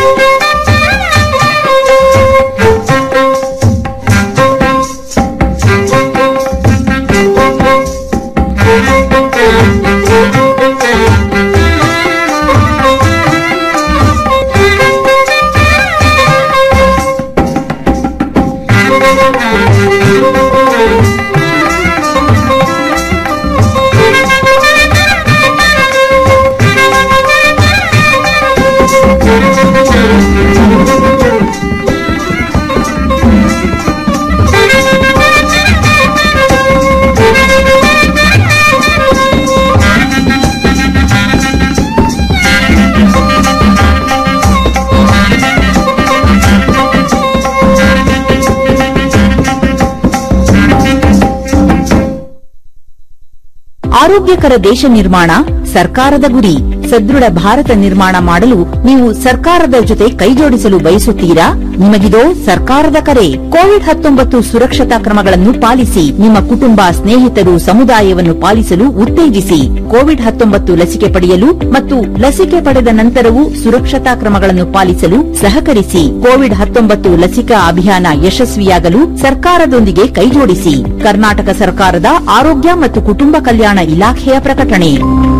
ಆರೋಗ್ಯಕರ ದೇಶ ನಿರ್ಮಾಣ ಸರ್ಕಾರದ ಗುರಿ ಸದೃಢ ಭಾರತ ನಿರ್ಮಾಣ ಮಾಡಲು ನೀವು ಸರ್ಕಾರದ ಜೊತೆ ಕೈಜೋಡಿಸಲು ಬಯಸುತ್ತೀರಾ ನಿಮಗಿದೋ ಸರ್ಕಾರದ ಕರೆ ಕೋವಿಡ್ ಹತ್ತೊಂಬತ್ತು ಸುರಕ್ಷತಾ ಕ್ರಮಗಳನ್ನು ಪಾಲಿಸಿ ನಿಮ್ಮ ಕುಟುಂಬ ಸ್ನೇಹಿತರು ಸಮುದಾಯವನ್ನು ಪಾಲಿಸಲು ಉತ್ತೇಜಿಸಿ ಕೋವಿಡ್ ಹತ್ತೊಂಬತ್ತು ಲಸಿಕೆ ಪಡೆಯಲು ಮತ್ತು ಲಸಿಕೆ ಪಡೆದ ನಂತರವೂ ಸುರಕ್ಷತಾ ಕ್ರಮಗಳನ್ನು ಪಾಲಿಸಲು ಸಹಕರಿಸಿ ಕೋವಿಡ್ ಹತ್ತೊಂಬತ್ತು ಲಸಿಕಾ ಅಭಿಯಾನ ಯಶಸ್ವಿಯಾಗಲು ಸರ್ಕಾರದೊಂದಿಗೆ ಕೈಜೋಡಿಸಿ ಕರ್ನಾಟಕ ಸರ್ಕಾರದ ಆರೋಗ್ಯ ಮತ್ತು ಕುಟುಂಬ ಕಲ್ಯಾಣ ಇಲಾಖೆಯ ಪ್ರಕಟಣೆ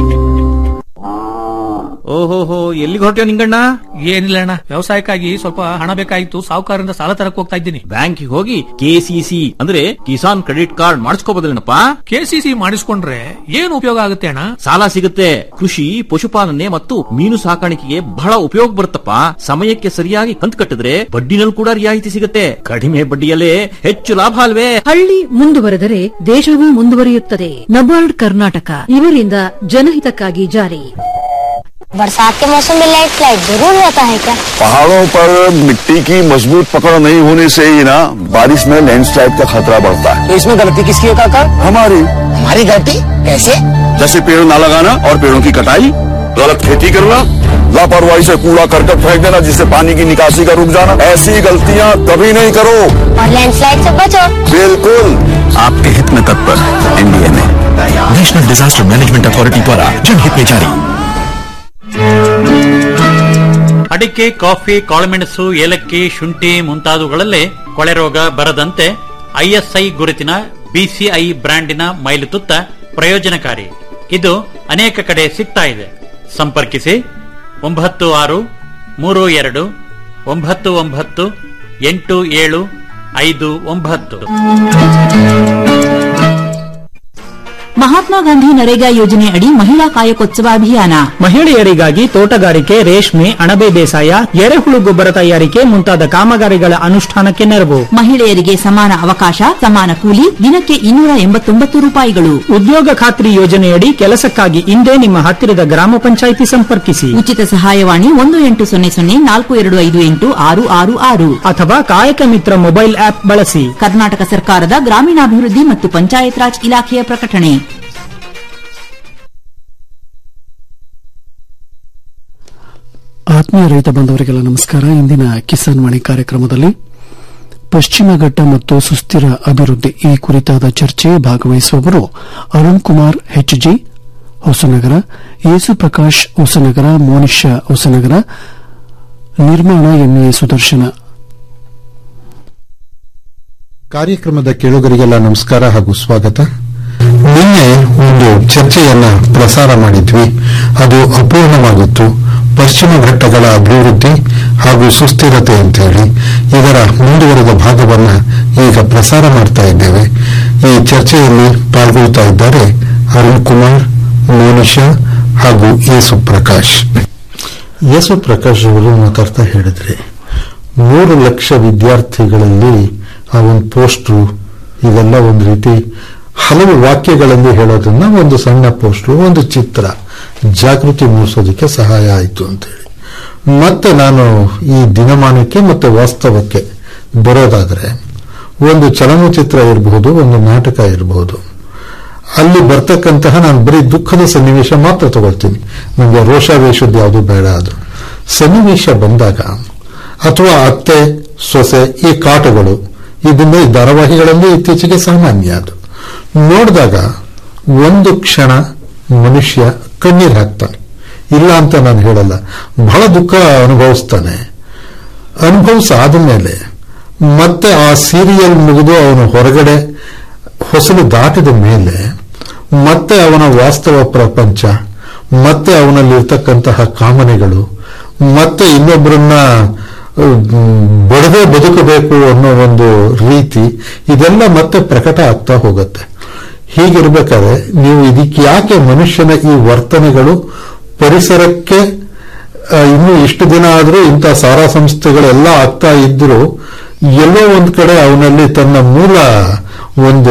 ಓಹೋಹೋ ಎಲ್ಲಿಗೆ ಹೊರಟ್ಯೋ ನಿಂಗಣ್ಣ ಏನಿಲ್ಲ ಅಣ್ಣ ವ್ಯವಸಾಯಕ್ಕಾಗಿ ಸ್ವಲ್ಪ ಹಣ ಬೇಕಾಗಿತ್ತು ಸಾಹುಕಾರರಿಂದ ಸಾಲ ತರಕ್ ಹೋಗ್ತಾ ಇದ್ದೀನಿ ಬ್ಯಾಂಕಿಗೆ ಹೋಗಿ ಕೆಸಿಸಿ ಅಂದ್ರೆ ಕಿಸಾನ್ ಕ್ರೆಡಿಟ್ ಕಾರ್ಡ್ ಮಾಡಿಸ್ಕೋಬೋದಲ್ಲೇನಪ್ಪ ಕೆಸಿಸಿ ಮಾಡಿಸ್ಕೊಂಡ್ರೆ ಏನು ಉಪಯೋಗ ಆಗುತ್ತೆ ಅಣ್ಣ ಸಾಲ ಸಿಗುತ್ತೆ ಕೃಷಿ ಪಶುಪಾಲನೆ ಮತ್ತು ಮೀನು ಸಾಕಾಣಿಕೆಗೆ ಬಹಳ ಉಪಯೋಗ ಬರುತ್ತಪ್ಪ ಸಮಯಕ್ಕೆ ಸರಿಯಾಗಿ ಕಂತು ಕಟ್ಟಿದ್ರೆ ಬಡ್ಡಿನಲ್ಲಿ ಕೂಡ ರಿಯಾಯಿತಿ ಸಿಗುತ್ತೆ ಕಡಿಮೆ ಬಡ್ಡಿಯಲ್ಲೇ ಹೆಚ್ಚು ಲಾಭ ಅಲ್ವೇ ಹಳ್ಳಿ ಮುಂದುವರೆದರೆ ದೇಶವೂ ಮುಂದುವರಿಯುತ್ತದೆ ನಬಾರ್ಡ್ ಕರ್ನಾಟಕ ಇವರಿಂದ ಜನಹಿತಕ್ಕಾಗಿ ಜಾರಿ बरसात के मौसम में लाइट फ्लाइट जरूर रहता है क्या पहाड़ों पर मिट्टी की मजबूत पकड़ नहीं होने से ही ना बारिश में लैंडस्लाइड का खतरा बढ़ता है तो इसमें गलती किसकी है काका हमारी हमारी गलती कैसे जैसे पेड़ ना लगाना और पेड़ों की कटाई गलत खेती करना लापरवाही से कूड़ा करकट फेंक देना जिससे पानी की निकासी का रुक जाना ऐसी गलतियाँ कभी नहीं करो और लैंडस्लाइड से बचो बिल्कुल आपके हित में तत्पर एनडीए में नेशनल डिजास्टर मैनेजमेंट अथॉरिटी द्वारा जनहित में जारी ಅಡಿಕೆ ಕಾಫಿ ಕಾಳುಮೆಣಸು ಏಲಕ್ಕಿ ಶುಂಠಿ ಮುಂತಾದವುಗಳಲ್ಲೇ ಕೊಳೆ ರೋಗ ಬರದಂತೆ ಐಎಸ್ಐ ಗುರುತಿನ ಬಿಸಿಐ ಬ್ರ್ಯಾಂಡಿನ ಮೈಲುತುತ್ತ ಪ್ರಯೋಜನಕಾರಿ ಇದು ಅನೇಕ ಕಡೆ ಸಿಗ್ತಾ ಇದೆ ಸಂಪರ್ಕಿಸಿ ಒಂಬತ್ತು ಆರು ಮೂರು ಎರಡು ಒಂಬತ್ತು ಒಂಬತ್ತು ಎಂಟು ಏಳು ಐದು ಒಂಬತ್ತು ಮಹಾತ್ಮ ಗಾಂಧಿ ನರೇಗಾ ಯೋಜನೆ ಅಡಿ ಮಹಿಳಾ ಕಾಯಕೋತ್ಸವ ಅಭಿಯಾನ ಮಹಿಳೆಯರಿಗಾಗಿ ತೋಟಗಾರಿಕೆ ರೇಷ್ಮೆ ಅಣಬೆ ಬೇಸಾಯ ಎರೆಹುಳು ಗೊಬ್ಬರ ತಯಾರಿಕೆ ಮುಂತಾದ ಕಾಮಗಾರಿಗಳ ಅನುಷ್ಠಾನಕ್ಕೆ ನೆರವು ಮಹಿಳೆಯರಿಗೆ ಸಮಾನ ಅವಕಾಶ ಸಮಾನ ಕೂಲಿ ದಿನಕ್ಕೆ ಇನ್ನೂರ ಎಂಬತ್ತೊಂಬತ್ತು ರೂಪಾಯಿಗಳು ಉದ್ಯೋಗ ಖಾತ್ರಿ ಯೋಜನೆಯಡಿ ಕೆಲಸಕ್ಕಾಗಿ ಇಂದೇ ನಿಮ್ಮ ಹತ್ತಿರದ ಗ್ರಾಮ ಪಂಚಾಯಿತಿ ಸಂಪರ್ಕಿಸಿ ಉಚಿತ ಸಹಾಯವಾಣಿ ಒಂದು ಎಂಟು ಸೊನ್ನೆ ಸೊನ್ನೆ ನಾಲ್ಕು ಎರಡು ಐದು ಎಂಟು ಆರು ಆರು ಆರು ಅಥವಾ ಕಾಯಕ ಮಿತ್ರ ಮೊಬೈಲ್ ಆಪ್ ಬಳಸಿ ಕರ್ನಾಟಕ ಸರ್ಕಾರದ ಗ್ರಾಮೀಣಾಭಿವೃದ್ಧಿ ಮತ್ತು ಪಂಚಾಯತ್ ರಾಜ್ ಇಲಾಖೆಯ ಪ್ರಕಟಣೆ ಆತ್ಮೀಯ ರೈತ ಬಾಂಧವರಿಗೆಲ್ಲ ನಮಸ್ಕಾರ ಇಂದಿನ ಕಿಸಾನ್ ವಾಣಿ ಕಾರ್ಯಕ್ರಮದಲ್ಲಿ ಪಶ್ಚಿಮ ಘಟ್ಟ ಮತ್ತು ಸುಸ್ಥಿರ ಅಭಿವೃದ್ಧಿ ಈ ಕುರಿತಾದ ಚರ್ಚೆ ಭಾಗವಹಿಸುವವರು ಅರುಣ್ ಕುಮಾರ್ ಹೆಚ್ಜಿ ಹೊಸನಗರ ಯೇಸು ಪ್ರಕಾಶ್ ಹೊಸನಗರ ಮೋನಿಷ ಹೊಸನಗರ ನಿರ್ಮಾಣ ಎಂಎ ಸುದರ್ಶನ ಕಾರ್ಯಕ್ರಮದ ಕೇಳುಗರಿಗೆಲ್ಲ ನಮಸ್ಕಾರ ಹಾಗೂ ಸ್ವಾಗತ ನಿನ್ನೆ ಒಂದು ಚರ್ಚೆಯನ್ನ ಪ್ರಸಾರ ಮಾಡಿದ್ವಿ ಅದು ಅಪೂರ್ಣವಾಗಿತ್ತು ಪಶ್ಚಿಮ ಘಟ್ಟಗಳ ಅಭಿವೃದ್ಧಿ ಹಾಗೂ ಸುಸ್ಥಿರತೆ ಅಂತ ಹೇಳಿ ಇದರ ಮುಂದುವರೆದ ಭಾಗವನ್ನ ಈಗ ಪ್ರಸಾರ ಮಾಡ್ತಾ ಇದ್ದೇವೆ ಈ ಚರ್ಚೆಯಲ್ಲಿ ಪಾಲ್ಗೊಳ್ತಾ ಇದ್ದಾರೆ ಅರುಣ್ ಕುಮಾರ್ ಮೋನಿಷಾ ಹಾಗೂ ಯೇಸು ಪ್ರಕಾಶ್ ಯೇಸು ಪ್ರಕಾಶ್ ಅವರು ಮಾತಾಡ್ತಾ ಹೇಳಿದ್ರೆ ಮೂರು ಲಕ್ಷ ವಿದ್ಯಾರ್ಥಿಗಳಲ್ಲಿ ಆ ಒಂದು ಪೋಸ್ಟ್ರು ಇದೆಲ್ಲ ಒಂದು ರೀತಿ ಹಲವು ವಾಕ್ಯಗಳಲ್ಲಿ ಹೇಳೋದನ್ನ ಒಂದು ಸಣ್ಣ ಪೋಸ್ಟ್ರು ಒಂದು ಚಿತ್ರ ಜಾಗೃತಿ ಮೂಡಿಸೋದಕ್ಕೆ ಸಹಾಯ ಆಯಿತು ಅಂತೇಳಿ ಮತ್ತೆ ನಾನು ಈ ದಿನಮಾನಕ್ಕೆ ಮತ್ತೆ ವಾಸ್ತವಕ್ಕೆ ಬರೋದಾದ್ರೆ ಒಂದು ಚಲನಚಿತ್ರ ಇರಬಹುದು ಒಂದು ನಾಟಕ ಇರಬಹುದು ಅಲ್ಲಿ ಬರ್ತಕ್ಕಂತಹ ನಾನು ಬರೀ ದುಃಖದ ಸನ್ನಿವೇಶ ಮಾತ್ರ ತಗೊಳ್ತೀನಿ ನನಗೆ ರೋಷಾವೇಶದ್ದು ಯಾವುದು ಬೇಡ ಅದು ಸನ್ನಿವೇಶ ಬಂದಾಗ ಅಥವಾ ಅತ್ತೆ ಸೊಸೆ ಈ ಕಾಟಗಳು ಇದನ್ನ ಈ ಧಾರಾವಾಹಿಗಳಲ್ಲಿ ಇತ್ತೀಚೆಗೆ ಸಾಮಾನ್ಯ ಅದು ನೋಡಿದಾಗ ಒಂದು ಕ್ಷಣ ಮನುಷ್ಯ ಕಣ್ಣೀರು ಹಾಕ್ತಾನೆ ಇಲ್ಲ ಅಂತ ನಾನು ಹೇಳಲ್ಲ ಬಹಳ ದುಃಖ ಅನುಭವಿಸ್ತಾನೆ ಅನುಭವಿಸಾದ ಮೇಲೆ ಮತ್ತೆ ಆ ಸೀರಿಯಲ್ ಮುಗಿದು ಅವನು ಹೊರಗಡೆ ಹೊಸಲು ದಾಟಿದ ಮೇಲೆ ಮತ್ತೆ ಅವನ ವಾಸ್ತವ ಪ್ರಪಂಚ ಮತ್ತೆ ಅವನಲ್ಲಿರ್ತಕ್ಕಂತಹ ಕಾಮನೆಗಳು ಮತ್ತೆ ಇನ್ನೊಬ್ಬರನ್ನ ಬಡದೇ ಬದುಕಬೇಕು ಅನ್ನೋ ಒಂದು ರೀತಿ ಇದೆಲ್ಲ ಮತ್ತೆ ಪ್ರಕಟ ಆಗ್ತಾ ಹೋಗುತ್ತೆ ಹೀಗಿರ್ಬೇಕಾದ್ರೆ ನೀವು ಇದಕ್ಕೆ ಯಾಕೆ ಮನುಷ್ಯನ ಈ ವರ್ತನೆಗಳು ಪರಿಸರಕ್ಕೆ ಆ, ಇನ್ನು ಇಷ್ಟು ದಿನ ಆದರೂ ಇಂಥ ಸಾರಾ ಸಂಸ್ಥೆಗಳೆಲ್ಲ ಆಗ್ತಾ ಇದ್ರು ಎಲ್ಲೋ ಒಂದ್ ಕಡೆ ಅವನಲ್ಲಿ ತನ್ನ ಮೂಲ ಒಂದು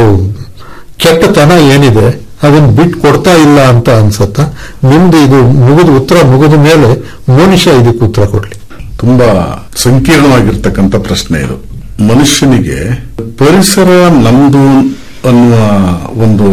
ಕೆಟ್ಟತನ ಏನಿದೆ ಅದನ್ನ ಬಿಟ್ಟು ಕೊಡ್ತಾ ಇಲ್ಲ ಅಂತ ಅನ್ಸತ್ತ ನಿಮ್ದು ಇದು ಮುಗಿದ ಉತ್ತರ ಮುಗಿದ ಮೇಲೆ ಮನುಷ್ಯ ಇದಕ್ಕೆ ಉತ್ತರ ಕೊಡ್ಲಿ ತುಂಬಾ ಸಂಕೀರ್ಣವಾಗಿರ್ತಕ್ಕಂಥ ಪ್ರಶ್ನೆ ಇದು ಮನುಷ್ಯನಿಗೆ ಪರಿಸರ ನಮ್ದು ಅನ್ನುವ ಒಂದು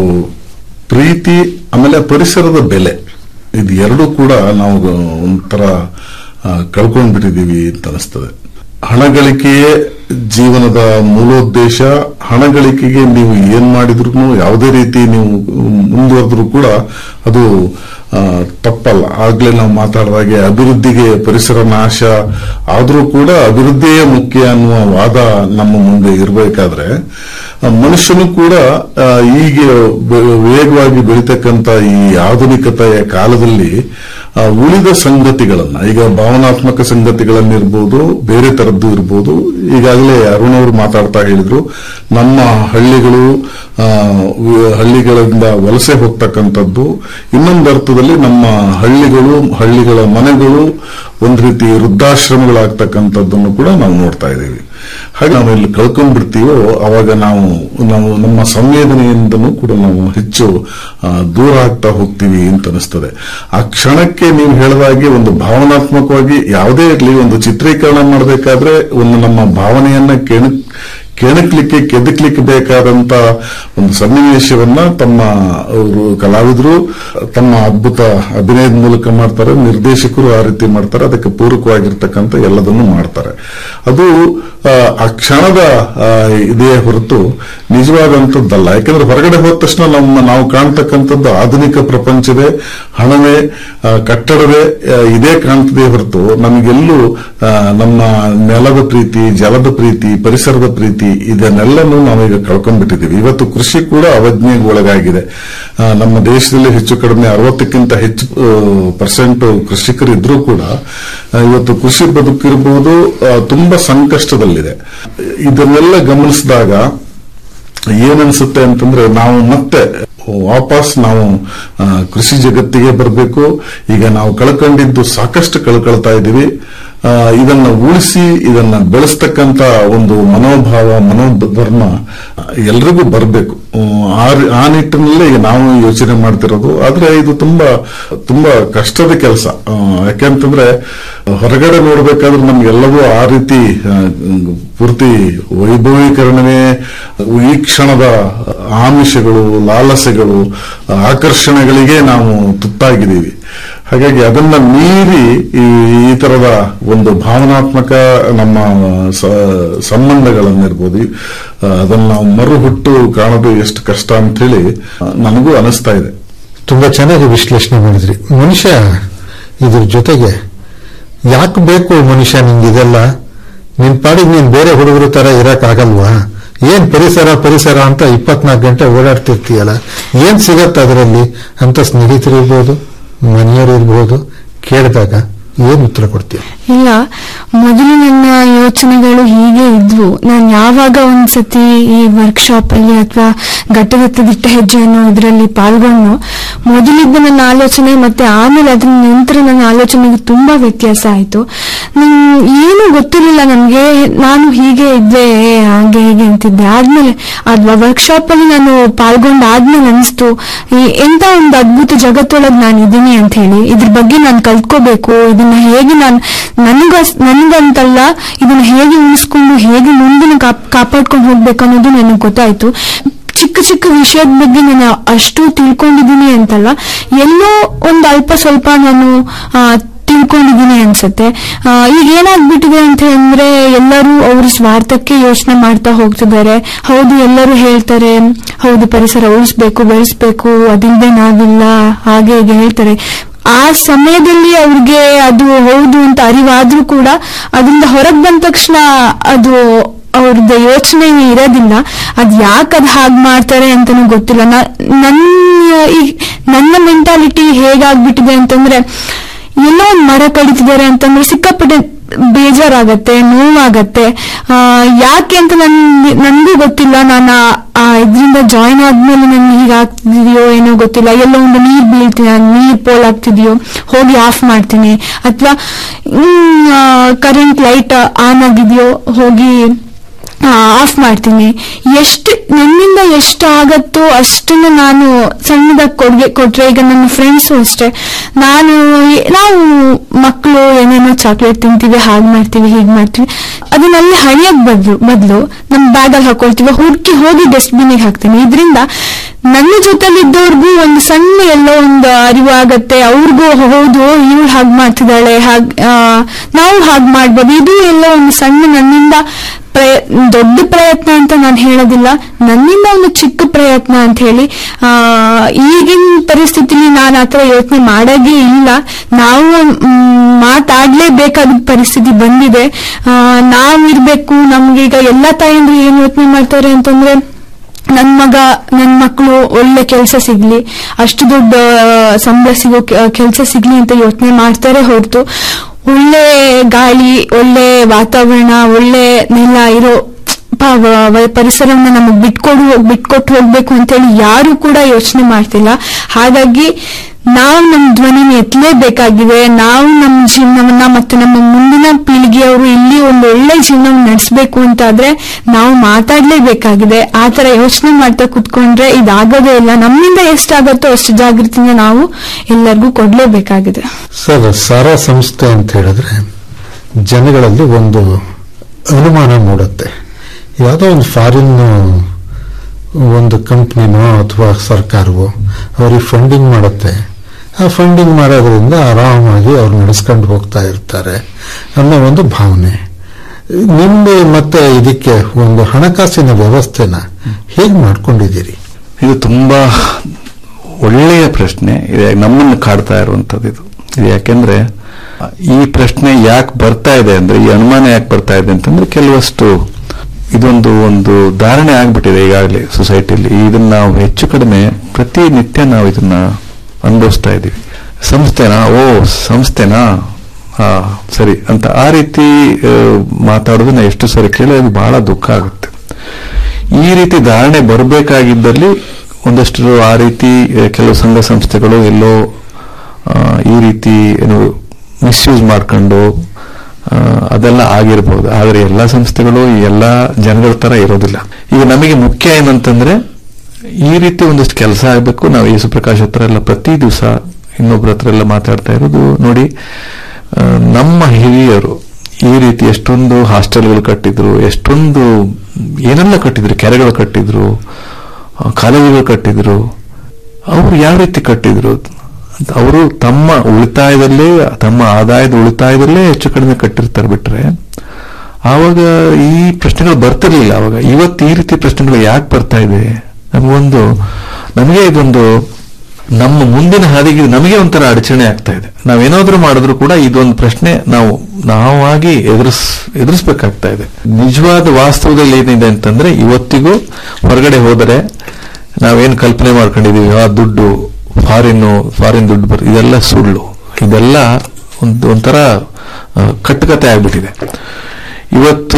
ಪ್ರೀತಿ ಆಮೇಲೆ ಪರಿಸರದ ಬೆಲೆ ಇದು ಎರಡೂ ಕೂಡ ನಾವು ಒಂಥರ ಆ, ಕಳ್ಕೊಂಡ್ಬಿಟ್ಟಿದೀವಿ ಅಂತ ಅನಿಸ್ತದೆ ಹಣ ಗಳಿಕೆಯೇ ಜೀವನದ ಮೂಲೋದ್ದೇಶ ಹಣ ಗಳಿಕೆಗೆ ನೀವು ಏನ್ ಮಾಡಿದ್ರು ಯಾವುದೇ ರೀತಿ ನೀವು ಮುಂದುವರೆದ್ರು ಕೂಡ ಅದು ಆ, ತಪ್ಪಲ್ಲ ಆಗ್ಲೇ ನಾವು ಮಾತಾಡಿದಾಗೆ ಅಭಿವೃದ್ಧಿಗೆ ಪರಿಸರ ನಾಶ ಆದರೂ ಕೂಡ ಅಭಿವೃದ್ಧಿಯೇ ಮುಖ್ಯ ಅನ್ನುವ ವಾದ ನಮ್ಮ ಮುಂದೆ ಇರಬೇಕಾದ್ರೆ ಆ, ಮನುಷ್ಯನು ಕೂಡ ಆ, ಈಗ ಬೆ- ವೇಗವಾಗಿ ಬೆಳೀತಕ್ಕಂತ ಈ ಆಧುನಿಕತೆಯ ಕಾಲದಲ್ಲಿ ಆ, ಉಳಿದ ಸಂಗತಿಗಳನ್ನ ಈಗ ಭಾವನಾತ್ಮಕ ಸಂಗತಿಗಳನ್ನಿರ್ಬೋದು ಬೇರೆ ತರದ್ದು ಇರ್ಬೋದು ಈಗಾಗಲೇ ಅರುಣ್ ಅವರು ಮಾತಾಡ್ತಾ ಹೇಳಿದ್ರು ನಮ್ಮ ಹಳ್ಳಿಗಳು ಆ, ವ- ಹಳ್ಳಿಗಳಿಂದ ವಲಸೆ ಹೋಗ್ತಕ್ಕಂಥದ್ದು ಇನ್ನೊಂದು ಅರ್ಥದಲ್ಲಿ ನಮ್ಮ ಹಳ್ಳಿಗಳು ಹಳ್ಳಿಗಳ ಮನೆಗಳು ಒಂದು ರೀತಿ ವೃದ್ಧಾಶ್ರಮಗಳಾಗ್ತಕ್ಕಂಥದ್ದನ್ನು ಕೂಡ ನಾವು ನೋಡ್ತಾ ಇದ್ದೀವಿ ಹಾಗೆ ನಾವು ಇಲ್ಲಿ ಕಳ್ಕೊಂಡ್ಬಿಡ್ತೀವೋ ಅವಾಗ ನಾವು ನಾವು ನಮ್ಮ ಸಂವೇದನೆಯಿಂದನೂ ಕೂಡ ನಾವು ಹೆಚ್ಚು ಆ, ದೂರ ಆಗ್ತಾ ಹೋಗ್ತೀವಿ ಅಂತ ಅನಿಸ್ತದೆ ಆ ಕ್ಷಣಕ್ಕೆ ನೀವು ಹೇಳಿದಾಗೆ ಒಂದು ಭಾವನಾತ್ಮಕವಾಗಿ ಯಾವುದೇ ಇರಲಿ ಒಂದು ಚಿತ್ರೀಕರಣ ಮಾಡಬೇಕಾದ್ರೆ ಒಂದು ನಮ್ಮ ಭಾವನೆಯನ್ನ ಕೆಣ ಕೆಣಕ್ಲಿಕ್ಕೆ ಕೆದಕ್ಲಿಕ್ಕೆ ಬೇಕಾದಂತ ಒಂದು ಸನ್ನಿವೇಶವನ್ನ ತಮ್ಮ ಅವರು ಕಲಾವಿದರು ತಮ್ಮ ಅದ್ಭುತ ಅಭಿನಯದ ಮೂಲಕ ಮಾಡ್ತಾರೆ ನಿರ್ದೇಶಕರು ಆ ರೀತಿ ಮಾಡ್ತಾರೆ ಅದಕ್ಕೆ ಪೂರಕವಾಗಿರ್ತಕ್ಕಂಥ ಎಲ್ಲದನ್ನು ಮಾಡ್ತಾರೆ ಅದು ಆ, ಆ ಕ್ಷಣದ ಆ, ಇದೇ ಹೊರತು ನಿಜವಾದಂಥದ್ದಲ್ಲ ಯಾಕಂದ್ರೆ ಹೊರಗಡೆ ಹೋದ ತಕ್ಷಣ ನಮ್ಮ ನಾವು ಕಾಣ್ತಕ್ಕಂಥದ್ದು ಆಧುನಿಕ ಪ್ರಪಂಚವೇ ಹಣವೇ ಆ, ಕಟ್ಟಡವೇ ಆ, ಇದೇ ಕಾಣ್ತದೆ ಹೊರತು ನಮಗೆಲ್ಲೂ ಆ, ನಮ್ಮ ನೆಲದ ಪ್ರೀತಿ ಜಲದ ಪ್ರೀತಿ ಪರಿಸರದ ಪ್ರೀತಿ ಇದನ್ನೆಲ್ಲನೂ ನಾವೀಗ ಕಳ್ಕೊಂಡ್ಬಿಟ್ಟಿದ್ದೀವಿ ಇವತ್ತು ಕೃಷಿ ಕೂಡ ಅವಜ್ಞೆಗೆ ಒಳಗಾಗಿದೆ ಆ, ನಮ್ಮ ದೇಶದಲ್ಲಿ ಹೆಚ್ಚು ಕಡಿಮೆ ಅರವತ್ತಕ್ಕಿಂತ ಹೆಚ್ಚು ಪರ್ಸೆಂಟ್ ಕೃಷಿಕರಿದ್ರೂ ಕೂಡ ಆ, ಇವತ್ತು ಕೃಷಿ ಬದುಕಿರ್ಬೋದು ಆ, ತುಂಬಾ ಸಂಕಷ್ಟದಲ್ಲಿದೆ ಇದನ್ನೆಲ್ಲ ಗಮನಿಸಿದಾಗ ಏನನ್ಸುತ್ತೆ ಅಂತಂದ್ರೆ ನಾವು ಮತ್ತೆ ವಾಪಸ್ ನಾವು ಆ, ಕೃಷಿ ಜಗತ್ತಿಗೆ ಬರಬೇಕು ಈಗ ನಾವು ಕಳ್ಕೊಂಡಿದ್ದು ಸಾಕಷ್ಟು ಕಳ್ಕೊಳ್ತಾ ಇದ್ದೀವಿ ಆ, ಇದನ್ನ ಉಳಿಸಿ ಇದನ್ನ ಬೆಳೆಸ್ತಕ್ಕಂತ ಒಂದು ಮನೋಭಾವ ಮನೋಧರ್ಮ ಎಲ್ರಿಗೂ ಬರಬೇಕು ಆ ರಿ- ಆ ನಿಟ್ಟಿನಲ್ಲೇ ಈಗ ನಾವು ಯೋಚನೆ ಮಾಡ್ತಿರೋದು ಆದ್ರೆ ಇದು ತುಂಬಾ ತುಂಬಾ ಕಷ್ಟದ ಕೆಲಸ ಯಾಕೆಂತಂದ್ರೆ ಹೊರಗಡೆ ನೋಡ್ಬೇಕಾದ್ರೆ ನಮ್ಗೆಲ್ಲವೂ ಆ ರೀತಿ ಆ, ಪೂರ್ತಿ ವೈಭವೀಕರಣವೇ ಈ ಕ್ಷಣದ ಆಮಿಷಗಳು ಲಾಲಸೆಗಳು ಆಕರ್ಷಣೆಗಳಿಗೆ ನಾವು ತುತ್ತಾಗಿದ್ದೀವಿ ಹಾಗಾಗಿ ಅದನ್ನ ಮೀರಿ ಈ ಈ ತರದ ಒಂದು ಭಾವನಾತ್ಮಕ ನಮ್ಮ ಸ- ಸಂಬಂಧಗಳನ್ನಿರ್ಬೋದು ಆ, ಅದನ್ನ ನಾವು ಮರುಹುಟ್ಟು ಕಾಣೋದು ಎಷ್ಟು ಕಷ್ಟ ಅಂತ ಹೇಳಿ ನನಗೂ ಅನಿಸ್ತಾ ಇದೆ ತುಂಬಾ ಚೆನ್ನಾಗಿ ವಿಶ್ಲೇಷಣೆ ಮಾಡಿದ್ರಿ ಮನುಷ್ಯ ಇದ್ರ ಜೊತೆಗೆ ಯಾಕೆ ಬೇಕು ಮನುಷ್ಯ ನಿಂಗೆ ಇದೆಲ್ಲ ನಿನ್ ಪಾಡಿಗೆ ನೀನ್ ಬೇರೆ ಹುಡುಗರ ತರ ಇರಕ್ ಆಗಲ್ವಾ ಏನ್ ಪರಿಸರ ಪರಿಸರ ಅಂತ ಇಪ್ಪತ್ನಾಲ್ಕು ಗಂಟೆ ಓಡಾಡ್ತಿರ್ತೀಯಲ್ಲ ಏನ್ ಸಿಗತ್ತೆ ಅದರಲ್ಲಿ ಅಂತ ಸ್ನೇಹಿತರು ಇರ್ಬೋದು ಮನೆಯವರು ಇರ್ಬೋದು ಕೇಳಿದಾಗ ಏನ್ ಉತ್ತರ ಕೊಡ್ತೀಯ ಇಲ್ಲ ಮೊದಲು ನನ್ನ ಯೋಚನೆಗಳು ಹೀಗೆ ಇದ್ವು ನಾನು ಯಾವಾಗ ಒಂದ್ಸತಿ ಈ ವರ್ಕ್ಶಾಪ್ ಅಲ್ಲಿ ಅಥವಾ ಘಟ್ಟದತ್ತ ದಿಟ್ಟ ಹೆಜ್ಜೆ ಅನ್ನೋ ಇದರಲ್ಲಿ ಪಾಲ್ಗೊಂಡು ಮೊದಲಿದ್ದ ನನ್ನ ಆಲೋಚನೆ ಮತ್ತೆ ಆಮೇಲೆ ಅದ್ರ ನಂತರ ನನ್ನ ಆಲೋಚನೆಗೆ ತುಂಬಾ ವ್ಯತ್ಯಾಸ ಆಯ್ತು ನನ್ ಏನು ಗೊತ್ತಿರಲಿಲ್ಲ ನನ್ಗೆ ನಾನು ಹೀಗೆ ಇದ್ದೆ ಹಾಗೆ ಹೀಗೆ ಅಂತಿದ್ದೆ ಆದ್ಮೇಲೆ ಅದ್ ವರ್ಕ್ಶಾಪ್ ಅಲ್ಲಿ ನಾನು ಪಾಲ್ಗೊಂಡಾದ್ಮೇಲೆ ಅನಿಸ್ತು ಈ ಎಂತ ಒಂದು ಅದ್ಭುತ ಜಗತ್ತೊಳಗೆ ನಾನು ಇದ್ದೀನಿ ಅಂತ ಹೇಳಿ ಇದ್ರ ಬಗ್ಗೆ ನಾನು ಕಲ್ತ್ಕೋಬೇಕು ಇದನ್ನ ಹೇಗೆ ನಾನು ನನಗ ನನಗಂತಲ್ಲ ಇದನ್ನ ಹೇಗೆ ಉಳಿಸ್ಕೊಂಡು ಹೇಗೆ ಮುಂದಿನ ಕಾಪ್- ಕಾಪಾಡ್ಕೊಂಡು ಹೋಗ್ಬೇಕು ಅನ್ನೋದು ನನಗೆ ಗೊತ್ತಾಯ್ತು ಚಿಕ್ಕ ಚಿಕ್ಕ ವಿಷಯದ ಬಗ್ಗೆ ನಾನು ಅಷ್ಟು ತಿಳ್ಕೊಂಡಿದ್ದೀನಿ ಅಂತಲ್ಲ ಎಲ್ಲೋ ಒಂದು ಅಲ್ಪ ಸ್ವಲ್ಪ ನಾನು ಆ, ತಿಳ್ಕೊಂಡಿದ್ದೀನಿ ಅನ್ಸುತ್ತೆ ಆ, ಈಗ ಏನಾಗ್ಬಿಟ್ಟಿದೆ ಅಂತ ಅಂದ್ರೆ ಎಲ್ಲರೂ ಅವ್ರ ಸ್ವಾರ್ಥಕ್ಕೆ ಯೋಚನೆ ಮಾಡ್ತಾ ಹೋಗ್ತಿದ್ದಾರೆ ಹೌದು ಎಲ್ಲರೂ ಹೇಳ್ತಾರೆ ಹೌದು ಪರಿಸರ ಉಳಿಸ್ಬೇಕು ಬೆಳೆಸ್ಬೇಕು ಅದಿಲ್ಲದೆ ನಾವಿಲ್ಲ ಹಾಗೆ ಹೀಗೆ ಹೇಳ್ತಾರೆ ಆ ಸಮಯದಲ್ಲಿ ಅವ್ರಿಗೆ ಅದು ಹೌದು ಅಂತ ಅರಿವಾದ್ರೂ ಕೂಡ ಅದರಿಂದ ಹೊರಗೆ ಬಂದ ತಕ್ಷಣ ಅದು ಅವ್ರದ್ದು ಯೋಚನೆ ಇರೋದಿಲ್ಲ ಅದ್ ಯಾಕೆ ಅದು ಹಾಗೆ ಮಾಡ್ತಾರೆ ಅಂತಾನೂ ಗೊತ್ತಿಲ್ಲ ನ- ನನ್ನ ಈ ನನ್ನ ಮೆಂಟಾಲಿಟಿ ಹೇಗಾಗ್ಬಿಟ್ಟಿದೆ ಅಂತಂದ್ರೆ ಎಲ್ಲೋ ಒಂದ್ ಮರ ಕಡಿತಿದ್ದಾರೆ ಅಂತಂದ್ರೆ ಸಿಕ್ಕಾಪಟ್ಟೆ ಬೇಜಾರಾಗತ್ತೆ ನೋವಾಗತ್ತೆ ಆ, ಯಾಕೆ ಅಂತ ನನ್ ನನ್ಗೂ ಗೊತ್ತಿಲ್ಲ ನಾನು ಆ ಇದರಿಂದ ಜಾಯಿನ್ ಆದ್ಮೇಲೆ ನನ್ಗೆ ಹೀಗಾಗ್ತಿದೆಯೋ ಏನೋ ಗೊತ್ತಿಲ್ಲ ಎಲ್ಲೋ ಒಂದು ನೀರ್ ಬೀಳ್ತೀನಿ ನೀರ್ ಪೋಲ್ ಆಗ್ತಿದೆಯೋ ಹೋಗಿ ಆಫ್ ಮಾಡ್ತೀನಿ ಅಥವಾ ಕರೆಂಟ್ ಲೈಟ್ ಆನ್ ಆಗಿದೆಯೋ ಹೋಗಿ ಆಫ್ ಮಾಡ್ತೀನಿ ಎಷ್ಟು ನನ್ನಿಂದ ಎಷ್ಟು ಆಗತ್ತೋ ಅಷ್ಟನ್ನು ನಾನು ಸಣ್ಣದಾಗಿ ಕೊಡ್ಗೆ ಕೊಟ್ರೆ ಈಗ ನನ್ನ ಫ್ರೆಂಡ್ಸು ಅಷ್ಟೇ ನಾನು ಎ- ನಾವು ಮಕ್ಕಳು ಏನೇನೋ ಚಾಕ್ಲೇಟ್ ತಿಂತೀವಿ ಹಾಗೆ ಮಾಡ್ತೀವಿ ಹೀಗೆ ಮಾಡ್ತೀವಿ ಅದನ್ನಲ್ಲಿ ಹಣಿಯಕ್ ಬದಲು ಬದಲು ನಮ್ಮ ಬ್ಯಾಗಲ್ಲಿ ಹಾಕೊಳ್ತೀವಿ ಹುಡುಕಿ ಹೋಗಿ ಡಸ್ಟ್ಬಿನ್ಗೆ ಹಾಕ್ತೀನಿ ಇದರಿಂದ ನನ್ನ ಜೊತೆಲಿದ್ದವ್ರಿಗೂ ಒಂದು ಸಣ್ಣ ಎಲ್ಲೋ ಒಂದು ಅರಿವು ಆಗತ್ತೆ ಅವ್ರಿಗೂ ಹೌದು ಇವಳು ಹಾಗೆ ಮಾಡ್ತಿದ್ದಾಳೆ ಹಾಗ್ ಆ, ನಾವು ಹಾಗೆ ಮಾಡ್ಬೋದು ಇದು ಎಲ್ಲೋ ಒಂದು ಸಣ್ಣ ನನ್ನಿಂದ ಪ್ರಯ ದೊಡ್ಡ ಪ್ರಯತ್ನ ಅಂತ ನಾನು ಹೇಳೋದಿಲ್ಲ ನನ್ನಿಂದ ಒಂದು ಚಿಕ್ಕ ಪ್ರಯತ್ನ ಅಂತ ಹೇಳಿ ಆ ಈಗಿನ ಪರಿಸ್ಥಿತಿಲಿ ನಾನು ಆತರ ಯೋಚನೆ ಮಾಡಾಗೆ ಇಲ್ಲ ನಾವು ಮ್, ಮಾತಾಡ್ಲೇಬೇಕಾದ ಪರಿಸ್ಥಿತಿ ಬಂದಿದೆ ಆ, ನಾವು ಇರ್ಬೇಕು ನಮ್ಗೀಗ ಎಲ್ಲಾ ತಾಯಂದ್ರು ಏನ್ ಯೋಚನೆ ಮಾಡ್ತಾರೆ ಅಂತಂದ್ರೆ ನನ್ ಮಗ ನನ್ ಮಕ್ಕಳು ಒಳ್ಳೆ ಕೆಲಸ ಸಿಗ್ಲಿ ಅಷ್ಟು ದೊಡ್ಡ ಆ, ಸಂಬಳ ಸಿಗೋ ಕೆಲಸ ಸಿಗ್ಲಿ ಅಂತ ಯೋಚನೆ ಮಾಡ್ತಾರೆ ಹೊರತು ಒಳ್ಳೆ ಗಾಳಿ ಒಳ್ಳೆ ವಾತಾವರಣ ಒಳ್ಳೆ ನೆಲ ಇರೋ ಪ- ವ- ವ- ಪರಿಸರವನ್ನ ನಮಗ್ ಬಿಟ್ಕೊಡು ಹೋಗ್- ಬಿಟ್ಕೊಟ್ಟು ಹೋಗ್ಬೇಕು ಅಂತೇಳಿ ಯಾರು ಕೂಡ ಯೋಚನೆ ಮಾಡ್ತಿಲ್ಲ ಹಾಗಾಗಿ ನಾವು ನಮ್ಮ ಧ್ವನಿನ ಎತ್ತಲೇಬೇಕಾಗಿದೆ ನಾವು ನಮ್ಮ ಜೀವನವನ್ನ ಮತ್ತು ನಮ್ಮ ಮುಂದಿನ ಪೀಳಿಗೆಯವರು ಇಲ್ಲಿ ಒಂದು ಒಳ್ಳೆ ಜೀವನವನ್ನು ನಡೆಸಬೇಕು ಅಂತಾದ್ರೆ ನಾವು ಮಾತಾಡ್ಲೇಬೇಕಾಗಿದೆ ಆ ತರ ಯೋಚನೆ ಮಾಡ್ತಾ ಕುತ್ಕೊಂಡ್ರೆ ಇದಾಗೋದೇ ಇಲ್ಲ ನಮ್ಮಿಂದ ಎಷ್ಟಾಗತ್ತೋ ಅಷ್ಟು ಜಾಗೃತಿನ ನಾವು ಎಲ್ಲರಿಗೂ ಕೊಡ್ಲೇಬೇಕಾಗಿದೆ ಸರ್ ಸಾರಾ ಸಂಸ್ಥೆ ಅಂತ ಹೇಳಿದ್ರೆ ಜನಗಳಲ್ಲಿ ಒಂದು ಅನುಮಾನ ಮೂಡುತ್ತೆ ಯಾವುದೋ ಒಂದು ಫಾರಿನ್ ಒಂದು ಕಂಪ್ನಿನೋ ಅಥವಾ ಸರ್ಕಾರವೋ ಅವ್ರಿಗೆ ಫಂಡಿಂಗ್ ಮಾಡುತ್ತೆ ಆ ಫಂಡಿಂಗ್ ಮಾಡೋದ್ರಿಂದ ಆರಾಮಾಗಿ ಅವ್ರು ನಡೆಸ್ಕೊಂಡು ಹೋಗ್ತಾ ಇರ್ತಾರೆ ಅನ್ನೋ ಒಂದು ಭಾವನೆ ನಿಮ್ದು ಮತ್ತೆ ಇದಕ್ಕೆ ಒಂದು ಹಣಕಾಸಿನ ವ್ಯವಸ್ಥೆನ ಹೇಗೆ ಮಾಡ್ಕೊಂಡಿದ್ದೀರಿ ಇದು ತುಂಬಾ ಒಳ್ಳೆಯ ಪ್ರಶ್ನೆ ಇದು ನಮ್ಮನ್ನು ಕಾಡ್ತಾ ಇರುವಂತದ್ದು ಇದು ಇದು ಯಾಕೆಂದ್ರೆ ಈ ಪ್ರಶ್ನೆ ಯಾಕೆ ಬರ್ತಾ ಇದೆ ಅಂದ್ರೆ ಈ ಅನುಮಾನ ಯಾಕೆ ಬರ್ತಾ ಇದೆ ಅಂತಂದ್ರೆ ಕೆಲವಷ್ಟು ಇದೊಂದು ಒಂದು ಧಾರಣೆ ಆಗ್ಬಿಟ್ಟಿದೆ ಈಗಾಗಲೇ ಸೊಸೈಟಿಯಲ್ಲಿ ಇದನ್ನ ನಾವು ಹೆಚ್ಚು ಕಡಿಮೆ ಪ್ರತಿನಿತ್ಯ ನಾವು ಇದನ್ನ ಅನುಭವಿಸ್ತಾ ಇದ್ದೀವಿ ಸಂಸ್ಥೆನಾ ಓ ಸಂಸ್ಥೆನಾ ಹಾ ಸರಿ ಅಂತ ಆ ರೀತಿ ಆ, ಮಾತಾಡೋದನ್ನ ಎಷ್ಟು ಸರಿ ಕೇಳಿ ಅದು ಬಹಳ ದುಃಖ ಆಗುತ್ತೆ ಈ ರೀತಿ ಧಾರಣೆ ಬರಬೇಕಾಗಿದ್ದಲ್ಲಿ ಒಂದಷ್ಟು ಆ ರೀತಿ ಆ, ಕೆಲವು ಸಂಘ ಸಂಸ್ಥೆಗಳು ಎಲ್ಲೋ ಆ, ಈ ರೀತಿ ಏನು ಮಿಸ್ಯೂಸ್ ಮಾಡ್ಕೊಂಡು ಆ, ಅದೆಲ್ಲ ಆಗಿರ್ಬೋದು ಆದರೆ ಎಲ್ಲ ಸಂಸ್ಥೆಗಳು ಎಲ್ಲ ಜನಗಳ ತರ ಇರೋದಿಲ್ಲ ಈಗ ನಮಗೆ ಮುಖ್ಯ ಏನಂತಂದ್ರೆ ಈ ರೀತಿ ಒಂದಷ್ಟು ಕೆಲಸ ಆಗಬೇಕು ನಾವು ಯೇಸು ಪ್ರಕಾಶ್ ಹತ್ರ ಎಲ್ಲ ಪ್ರತಿ ದಿವಸ ಇನ್ನೊಬ್ರ ಹತ್ರ ಎಲ್ಲ ಮಾತಾಡ್ತಾ ಇರೋದು ನೋಡಿ ಆ, ನಮ್ಮ ಹಿರಿಯರು ಈ ರೀತಿ ಎಷ್ಟೊಂದು ಹಾಸ್ಟೆಲ್ಗಳು ಕಟ್ಟಿದ್ರು ಎಷ್ಟೊಂದು ಏನೆಲ್ಲ ಕಟ್ಟಿದ್ರು ಕೆರೆಗಳು ಕಟ್ಟಿದ್ರು ಆ, ಕಾಲೇಜುಗಳು ಕಟ್ಟಿದ್ರು ಅವರು ಯಾವ ರೀತಿ ಕಟ್ಟಿದ್ರು ಅವರು ತಮ್ಮ ಉಳಿತಾಯದಲ್ಲೇ ತಮ್ಮ ಆದಾಯದ ಉಳಿತಾಯದಲ್ಲೇ ಹೆಚ್ಚು ಕಡಿಮೆ ಕಟ್ಟಿರ್ತಾರೆ ಬಿಟ್ರೆ ಆವಾಗ ಈ ಪ್ರಶ್ನೆಗಳು ಬರ್ತಿರ್ಲಿಲ್ಲ ಅವಾಗ ಇವತ್ತು ಈ ರೀತಿ ಪ್ರಶ್ನೆಗಳು ಯಾಕೆ ಬರ್ತಾ ಇದೆ ನಮಗೊಂದು ನಮಗೆ ಇದೊಂದು ನಮ್ಮ ಮುಂದಿನ ಹಾದಿಗೆ ಇದು ನಮಗೆ ಒಂಥರ ಅಡಚಣೆ ಆಗ್ತಾ ಇದೆ ನಾವೇನಾದ್ರೂ ಮಾಡಿದ್ರು ಕೂಡ ಇದೊಂದು ಪ್ರಶ್ನೆ ನಾವು ನಾವಾಗಿ ಎದುರಿಸ್ ಎದುರಿಸ್ಬೇಕಾಗ್ತಾ ಇದೆ ನಿಜವಾದ ವಾಸ್ತವದಲ್ಲಿ ಏನಿದೆ ಅಂತಂದ್ರೆ ಇವತ್ತಿಗೂ ಹೊರಗಡೆ ಹೋದರೆ ನಾವೇನ್ ಕಲ್ಪನೆ ಮಾಡ್ಕೊಂಡಿದೀವಿ ಆ ದುಡ್ಡು ಫಾರಿನ್ ಫಾರಿನ್ ದುಡ್ಡು ಬರ್ ಇದೆಲ್ಲ ಸುಳ್ಳು ಇದೆಲ್ಲ ಒಂದು ಒಂಥರ ಆ, ಕಟ್ಟುಕತೆ ಆಗ್ಬಿಟ್ಟಿದೆ ಇವತ್ತು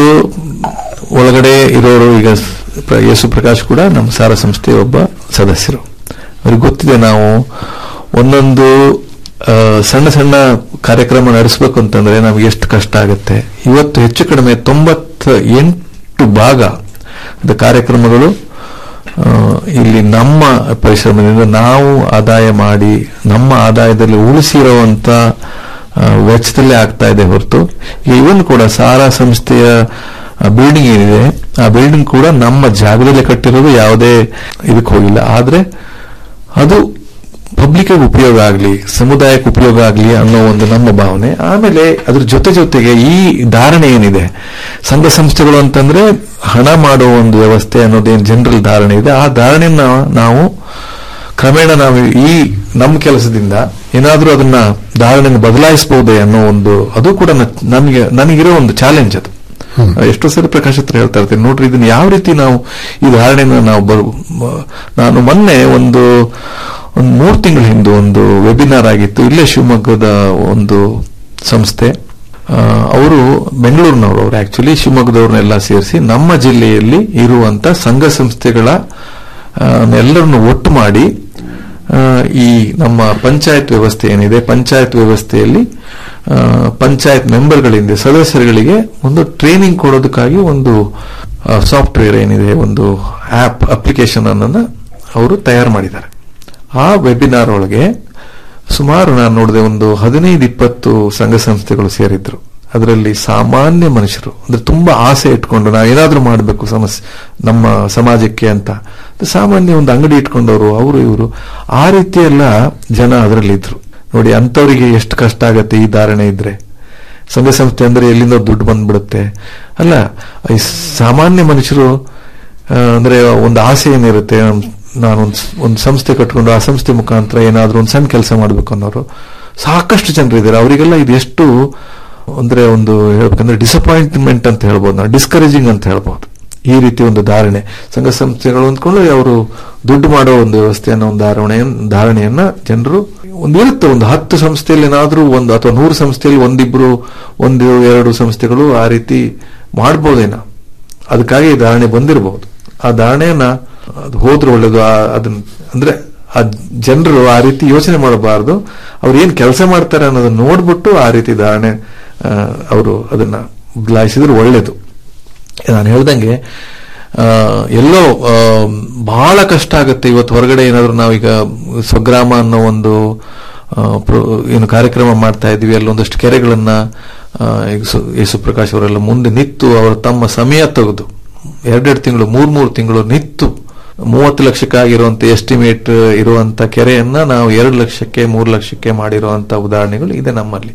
ಒಳಗಡೆ ಇರೋರು ಈಗ ಸ್- ಪ್ರ- ಯೇಸು ಪ್ರಕಾಶ್ ಕೂಡ ನಮ್ಮ ಸಾರ ಸಂಸ್ಥೆಯ ಒಬ್ಬ ಸದಸ್ಯರು ಅವ್ರಿಗೆ ಗೊತ್ತಿದೆ ನಾವು ಒಂದೊಂದು ಆ, ಸಣ್ಣ ಸಣ್ಣ ಕಾರ್ಯಕ್ರಮ ನಡೆಸಬೇಕು ಅಂತಂದ್ರೆ ನಮ್ಗೆ ಎಷ್ಟು ಕಷ್ಟ ಆಗುತ್ತೆ ಇವತ್ತು ಹೆಚ್ಚು ಕಡಿಮೆ ತೊಂಬತ್ತ ಎಂಟು ಭಾಗ ಅದು ಕಾರ್ಯಕ್ರಮಗಳು ಆ, ಇಲ್ಲಿ ನಮ್ಮ ಪರಿಶ್ರಮದಿಂದ ನಾವು ಆದಾಯ ಮಾಡಿ ನಮ್ಮ ಆದಾಯದಲ್ಲಿ ಉಳಿಸಿರುವಂತ ಆ, ವೆಚ್ಚದಲ್ಲೇ ಆಗ್ತಾ ಇದೆ ಹೊರತು ಇವನ್ ಕೂಡ ಸಾರಾ ಸಂಸ್ಥೆಯ ಬಿಲ್ಡಿಂಗ್ ಏನಿದೆ ಆ ಬಿಲ್ಡಿಂಗ್ ಕೂಡ ನಮ್ಮ ಜಾಗದಲ್ಲೇ ಕಟ್ಟಿರೋದು ಯಾವುದೇ ಇದಕ್ಕೆ ಹೋಗಿಲ್ಲ ಆದ್ರೆ ಅದು ಪಬ್ಲಿಕ್ ಉಪಯೋಗ ಆಗಲಿ ಸಮುದಾಯಕ್ಕೆ ಉಪಯೋಗ ಆಗಲಿ ಅನ್ನೋ ಒಂದು ನಮ್ಮ ಭಾವನೆ ಆಮೇಲೆ ಅದ್ರ ಜೊತೆ ಜೊತೆಗೆ ಈ ಧಾರಣೆ ಏನಿದೆ ಸಂಘ ಸಂಸ್ಥೆಗಳು ಅಂತಂದ್ರೆ ಹಣ ಮಾಡುವ ಒಂದು ವ್ಯವಸ್ಥೆ ಅನ್ನೋದೇನು ಜನರಲ್ ಧಾರಣೆ ಇದೆ ಆ ಧಾರಣೆನ ನಾವು ಕ್ರಮೇಣ ನಾವು ಈ ನಮ್ಮ ಕೆಲಸದಿಂದ ಏನಾದ್ರೂ ಅದನ್ನ ಧಾರಣೆಯನ್ನು ಬದಲಾಯಿಸಬಹುದೇ ಅನ್ನೋ ಒಂದು ಅದು ಕೂಡ ನ- ನನಗೆ ನನಗಿರೋ ಒಂದು ಚಾಲೆಂಜ್ ಅದು ಎಷ್ಟೋ ಸರಿ ಪ್ರಕಾಶ್ ಹತ್ರ ಹೇಳ್ತಾ ಇರ್ತೀನಿ ನೋಡ್ರಿ ಇದನ್ನ ಯಾವ ರೀತಿ ನಾವು ಈ ಧಾರಣೆನ ನಾವು ಬರು ಮ- ನಾನು ಮೊನ್ನೆ ಒಂದು ಒಂದು ಮೂರು ತಿಂಗಳ ಹಿಂದೆ ಒಂದು ವೆಬಿನಾರ್ ಆಗಿತ್ತು ಇಲ್ಲೇ ಶಿವಮೊಗ್ಗದ ಒಂದು ಸಂಸ್ಥೆ ಅವರು ಬೆಂಗಳೂರಿನವರು ಅವರು ಆಕ್ಚುಲಿ ಶಿವಮೊಗ್ಗದವ್ರನ್ನೆಲ್ಲ ಸೇರಿಸಿ ನಮ್ಮ ಜಿಲ್ಲೆಯಲ್ಲಿ ಇರುವಂತ ಸಂಘ ಸಂಸ್ಥೆಗಳ ಆ, ಎಲ್ಲರನ್ನು ಒಟ್ಟು ಮಾಡಿ ಆ, ಈ ನಮ್ಮ ಪಂಚಾಯತ್ ವ್ಯವಸ್ಥೆ ಏನಿದೆ ಪಂಚಾಯತ್ ವ್ಯವಸ್ಥೆಯಲ್ಲಿ ಆ, ಪಂಚಾಯತ್ ಮೆಂಬರ್ಗಳಿಂದ ಸದಸ್ಯರುಗಳಿಗೆ ಒಂದು ಟ್ರೈನಿಂಗ್ ಕೊಡೋದಕ್ಕಾಗಿ ಒಂದು ಸಾಫ್ಟ್ವೇರ್ ಏನಿದೆ ಒಂದು ಆಪ್ ಅಪ್ಲಿಕೇಶನ್ ಅನ್ನ ಅವರು ತಯಾರು ಮಾಡಿದ್ದಾರೆ ಆ ವೆಬಿನಾರ್ ಒಳಗೆ ಸುಮಾರು ನಾನು ನೋಡಿದೆ ಒಂದು ಹದಿನೈದು ಇಪ್ಪತ್ತು ಸಂಘ ಸಂಸ್ಥೆಗಳು ಸೇರಿದ್ರು ಅದರಲ್ಲಿ ಸಾಮಾನ್ಯ ಮನುಷ್ಯರು ಅಂದ್ರೆ ತುಂಬಾ ಆಸೆ ಇಟ್ಕೊಂಡು ನಾವು ಏನಾದ್ರೂ ಮಾಡಬೇಕು ಸಮಸ್ಯೆ ನಮ್ಮ ಸಮಾಜಕ್ಕೆ ಅಂತ ಸಾಮಾನ್ಯ ಒಂದು ಅಂಗಡಿ ಇಟ್ಕೊಂಡವರು ಅವರು ಇವರು ಆ ರೀತಿ ಎಲ್ಲ ಜನ ಅದರಲ್ಲಿ ಇದ್ರು ನೋಡಿ ಅಂತವರಿಗೆ ಎಷ್ಟು ಕಷ್ಟ ಆಗತ್ತೆ ಈ ಧಾರಣೆ ಇದ್ರೆ ಸಂಘ ಸಂಸ್ಥೆ ಅಂದ್ರೆ ಎಲ್ಲಿಂದ ದುಡ್ಡು ಬಂದ್ಬಿಡುತ್ತೆ ಅಲ್ಲ ಈ ಸಾಮಾನ್ಯ ಮನುಷ್ಯರು ಆ, ಅಂದ್ರೆ ಒಂದು ಆಸೆ ಏನಿರುತ್ತೆ ನಾನು ಒಂದು ಒಂದು ಸಂಸ್ಥೆ ಕಟ್ಕೊಂಡು ಆ ಸಂಸ್ಥೆ ಮುಖಾಂತರ ಏನಾದ್ರೂ ಒಂದು ಸಣ್ಣ ಕೆಲಸ ಮಾಡಬೇಕು ಅನ್ನೋರು ಸಾಕಷ್ಟು ಜನರು ಇದ್ದಾರೆ ಅವರಿಗೆಲ್ಲ ಇದು ಎಷ್ಟು ಅಂದ್ರೆ ಒಂದು ಹೇಳ್ಬೇಕಂದ್ರೆ ಡಿಸಪಾಯಿಂಟ್ಮೆಂಟ್ ಅಂತ ಹೇಳ್ಬೋದು ನಾವು ಡಿಸ್ಕರೇಜಿಂಗ್ ಅಂತ ಹೇಳ್ಬೋದು ಈ ರೀತಿ ಒಂದು ಧಾರಣೆ ಸಂಘ ಸಂಸ್ಥೆಗಳು ಅಂದ್ಕೊಂಡು ಅವರು ದುಡ್ಡು ಮಾಡೋ ಒಂದು ವ್ಯವಸ್ಥೆಯನ್ನ ಒಂದು ಧಾರಣೆ ಧಾರಣೆಯನ್ನ ಜನರು ಒಂದು ಇರುತ್ತೆ ಒಂದು ಹತ್ತು ಸಂಸ್ಥೆಯಲ್ಲಿ ಏನಾದ್ರೂ ಒಂದು ಅಥವಾ ನೂರು ಸಂಸ್ಥೆಯಲ್ಲಿ ಒಂದಿಬ್ರು ಒಂದು ಎರಡು ಸಂಸ್ಥೆಗಳು ಆ ರೀತಿ ಮಾಡ್ಬೋದೇನೋ ಅದಕ್ಕಾಗಿ ಈ ಧಾರಣೆ ಬಂದಿರಬಹುದು ಆ ಧಾರಣೆಯನ್ನ ಅದು ಹೋದ್ರೆ ಒಳ್ಳೇದು ಆ- ಅದನ್ನ ಅಂದ್ರೆ ಆ ಜನರು ಆ ರೀತಿ ಯೋಚನೆ ಮಾಡಬಾರದು ಅವ್ರು ಏನ್ ಕೆಲಸ ಮಾಡ್ತಾರೆ ಅನ್ನೋದನ್ನ ನೋಡ್ಬಿಟ್ಟು ಆ ರೀತಿ ಧಾರಣೆ ಅವರು ಅದನ್ನ ಬದಲಾಯಿಸಿದ್ರೆ ಒಳ್ಳೇದು ನಾನು ಹೇಳ್ದಂಗೆ ಆ, ಎಲ್ಲೋ ಆ, ಬಹಳ ಕಷ್ಟ ಆಗುತ್ತೆ ಇವತ್ತು ಹೊರಗಡೆ ಏನಾದ್ರು ನಾವೀಗ ಸ್ವಗ್ರಾಮ ಅನ್ನೋ ಒಂದು ಆ, ಪ್ರೋ- ಏನು ಕಾರ್ಯಕ್ರಮ ಮಾಡ್ತಾ ಇದ್ವಿ ಅಲ್ಲೊಂದಷ್ಟು ಕೆರೆಗಳನ್ನ ಆ, ಈಗ ಸು- ಯೇಸು ಪ್ರಕಾಶ್ ಅವರೆಲ್ಲ ಮುಂದೆ ನಿಂತು ಅವರು ತಮ್ಮ ಸಮಯ ತೆಗೆದು ಎರಡೆರಡು ತಿಂಗಳು ಮೂರ್ ಮೂರು ತಿಂಗಳು ನಿಂತು ಮೂವತ್ತು ಲಕ್ಷಕ್ಕಾಗಿರುವಂತ ಎಸ್ಟಿಮೇಟ್ ಇರುವಂತ ಕೆರೆಯನ್ನ ನಾವು ಎರಡು ಲಕ್ಷಕ್ಕೆ ಮೂರು ಲಕ್ಷಕ್ಕೆ ಮಾಡಿರುವಂತ ಉದಾಹರಣೆಗಳು ಇದೆ ನಮ್ಮಲ್ಲಿ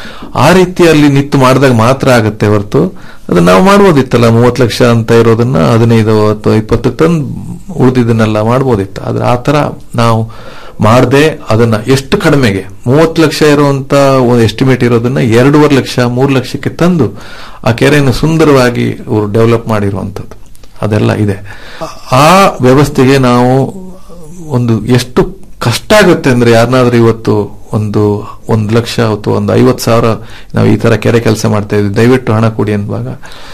ಆ ರೀತಿಯಲ್ಲಿ ನಿತ್ತು ಮಾಡಿದಾಗ ಮಾತ್ರ ಆಗುತ್ತೆ ಹೊರತು ಅದನ್ನ ನಾವು ಮಾಡ್ಬೋದಿತ್ತಲ್ಲ ಮೂವತ್ತು ಲಕ್ಷ ಅಂತ ಇರೋದನ್ನ ಹದಿನೈದು ಅಥವಾ ಇಪ್ಪತ್ತು ಟನ್ ಉಳಿದಿದ್ದನ್ನೆಲ್ಲ ಮಾಡ್ಬೋದಿತ್ತು ಆದ್ರೆ ಆ ತರ ನಾವು ಮಾಡದೆ ಅದನ್ನ ಎಷ್ಟು ಕಡಿಮೆಗೆ ಮೂವತ್ತು ಲಕ್ಷ ಇರುವಂತ ಒಂದು ಎಸ್ಟಿಮೇಟ್ ಇರೋದನ್ನ ಎರಡೂವರೆ ಲಕ್ಷ ಮೂರು ಲಕ್ಷಕ್ಕೆ ತಂದು ಆ ಕೆರೆಯನ್ನು ಸುಂದರವಾಗಿ ಅವರು ಡೆವಲಪ್ ಮಾಡಿರುವಂತದ್ದು ಅದೆಲ್ಲ ಇದೆ ಆ ವ್ಯವಸ್ಥೆಗೆ ನಾವು ಒಂದು ಎಷ್ಟು ಕಷ್ಟ ಆಗುತ್ತೆ ಅಂದ್ರೆ ಯಾರನ್ನಾದ್ರೂ ಇವತ್ತು ಒಂದು ಒಂದು ಲಕ್ಷ ಅಥವಾ ಒಂದು ಐವತ್ತು ಸಾವಿರ ನಾವು ಈ ತರ ಕೆರೆ ಕೆಲಸ ಮಾಡ್ತಾ ಇದ್ವಿ ದಯವಿಟ್ಟು ಹಣ ಕೊಡಿ ಅನ್ನುವಾಗ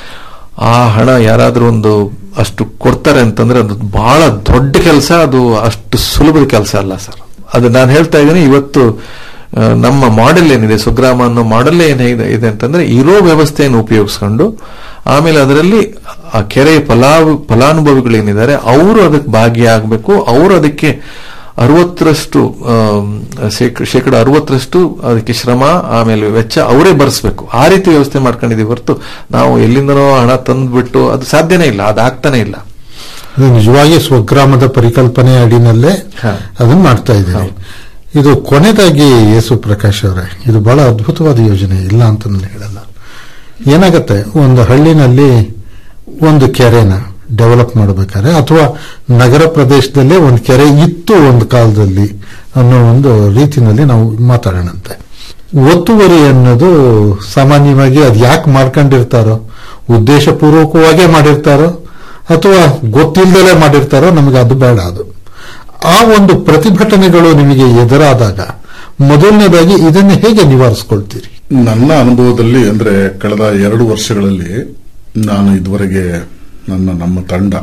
ಆ ಹಣ ಯಾರಾದ್ರೂ ಒಂದು ಅಷ್ಟು ಕೊಡ್ತಾರೆ ಅಂತಂದ್ರೆ ಅದು ಬಹಳ ದೊಡ್ಡ ಕೆಲಸ ಅದು ಅಷ್ಟು ಸುಲಭದ ಕೆಲಸ ಅಲ್ಲ ಸರ್ ಅದು ನಾನು ಹೇಳ್ತಾ ಇದ್ದೀನಿ ಇವತ್ತು ಆ, ನಮ್ಮ ಮಾಡೆಲ್ ಏನಿದೆ ಸುಗ್ರಾಮ ಅನ್ನೋ ಮಾಡೆಲ್ ಏನಿದೆ ಇದೆ ಅಂತಂದ್ರೆ ಇರೋ ವ್ಯವಸ್ಥೆಯನ್ನು ಉಪಯೋಗಿಸ್ಕೊಂಡು ಆಮೇಲೆ ಅದರಲ್ಲಿ ಆ ಕೆರೆ ಫಲಾವ್ ಫಲಾನುಭವಿಗಳೇನಿದ್ದಾರೆ ಅವರು ಅದಕ್ಕೆ ಭಾಗಿಯಾಗಬೇಕು ಅವರು ಅದಕ್ಕೆ ಅರವತ್ತರಷ್ಟು ಆಮ್, ಶೇಕ- ಶೇಕಡ ಅರವತ್ತರಷ್ಟು ಅದಕ್ಕೆ ಶ್ರಮ ಆಮೇಲೆ ವೆಚ್ಚ ಅವರೇ ಭರಿಸಬೇಕು ಆ ರೀತಿ ವ್ಯವಸ್ಥೆ ಮಾಡ್ಕೊಂಡಿದೀವಿ ಹೊರತು ನಾವು ಎಲ್ಲಿಂದನೋ ಹಣ ತಂದ್ಬಿಟ್ಟು ಅದು ಸಾಧ್ಯನೇ ಇಲ್ಲ ಅದು ಆಗ್ತಾನೆ ಇಲ್ಲ ಇದು ನಿಜವಾಗಿ ಸ್ವಗ್ರಾಮದ ಪರಿಕಲ್ಪನೆ ಅಡಿನಲ್ಲೇ ಅದನ್ನ ಮಾಡ್ತಾ ಇದ್ದೀರಿ ಇದು ಕೊನೆದಾಗಿ ಯೇಸು ಪ್ರಕಾಶ್ ಅವರೇ ಇದು ಬಹಳ ಅದ್ಭುತವಾದ ಯೋಜನೆ ಇಲ್ಲ ಅಂತ ನಾನು ಹೇಳಲ್ಲ ಏನಾಗತ್ತೆ ಒಂದು ಹಳ್ಳಿನಲ್ಲಿ ಒಂದು ಕೆರೆನ ಡೆವಲಪ್ ಮಾಡಬೇಕಾದ್ರೆ ಅಥವಾ ನಗರ ಪ್ರದೇಶದಲ್ಲೇ ಒಂದು ಕೆರೆ ಇತ್ತು ಒಂದು ಕಾಲದಲ್ಲಿ ಅನ್ನೋ ಒಂದು ರೀತಿನಲ್ಲಿ ನಾವು ಮಾತಾಡೋಣಂತೆ ಒತ್ತುವರಿ ಅನ್ನೋದು ಸಾಮಾನ್ಯವಾಗಿ ಅದು ಯಾಕೆ ಮಾಡ್ಕೊಂಡಿರ್ತಾರೋ ಉದ್ದೇಶಪೂರ್ವಕವಾಗೇ ಮಾಡಿರ್ತಾರೋ ಅಥವಾ ಗೊತ್ತಿಲ್ಲದಲೇ ಮಾಡಿರ್ತಾರೋ ನಮಗೆ ಅದು ಬೇಡ ಅದು ಆ ಒಂದು ಪ್ರತಿಭಟನೆಗಳು ನಿಮಗೆ ಎದುರಾದಾಗ ಮೊದಲನೇದಾಗಿ ಇದನ್ನು ಹೇಗೆ ನಿವಾರಿಸ್ಕೊಳ್ತೀರಿ ನನ್ನ ಅನುಭವದಲ್ಲಿ ಅಂದ್ರೆ ಕಳೆದ ಎರಡು ವರ್ಷಗಳಲ್ಲಿ ನಾನು ಇದುವರೆಗೆ ನನ್ನ ನಮ್ಮ ತಂಡ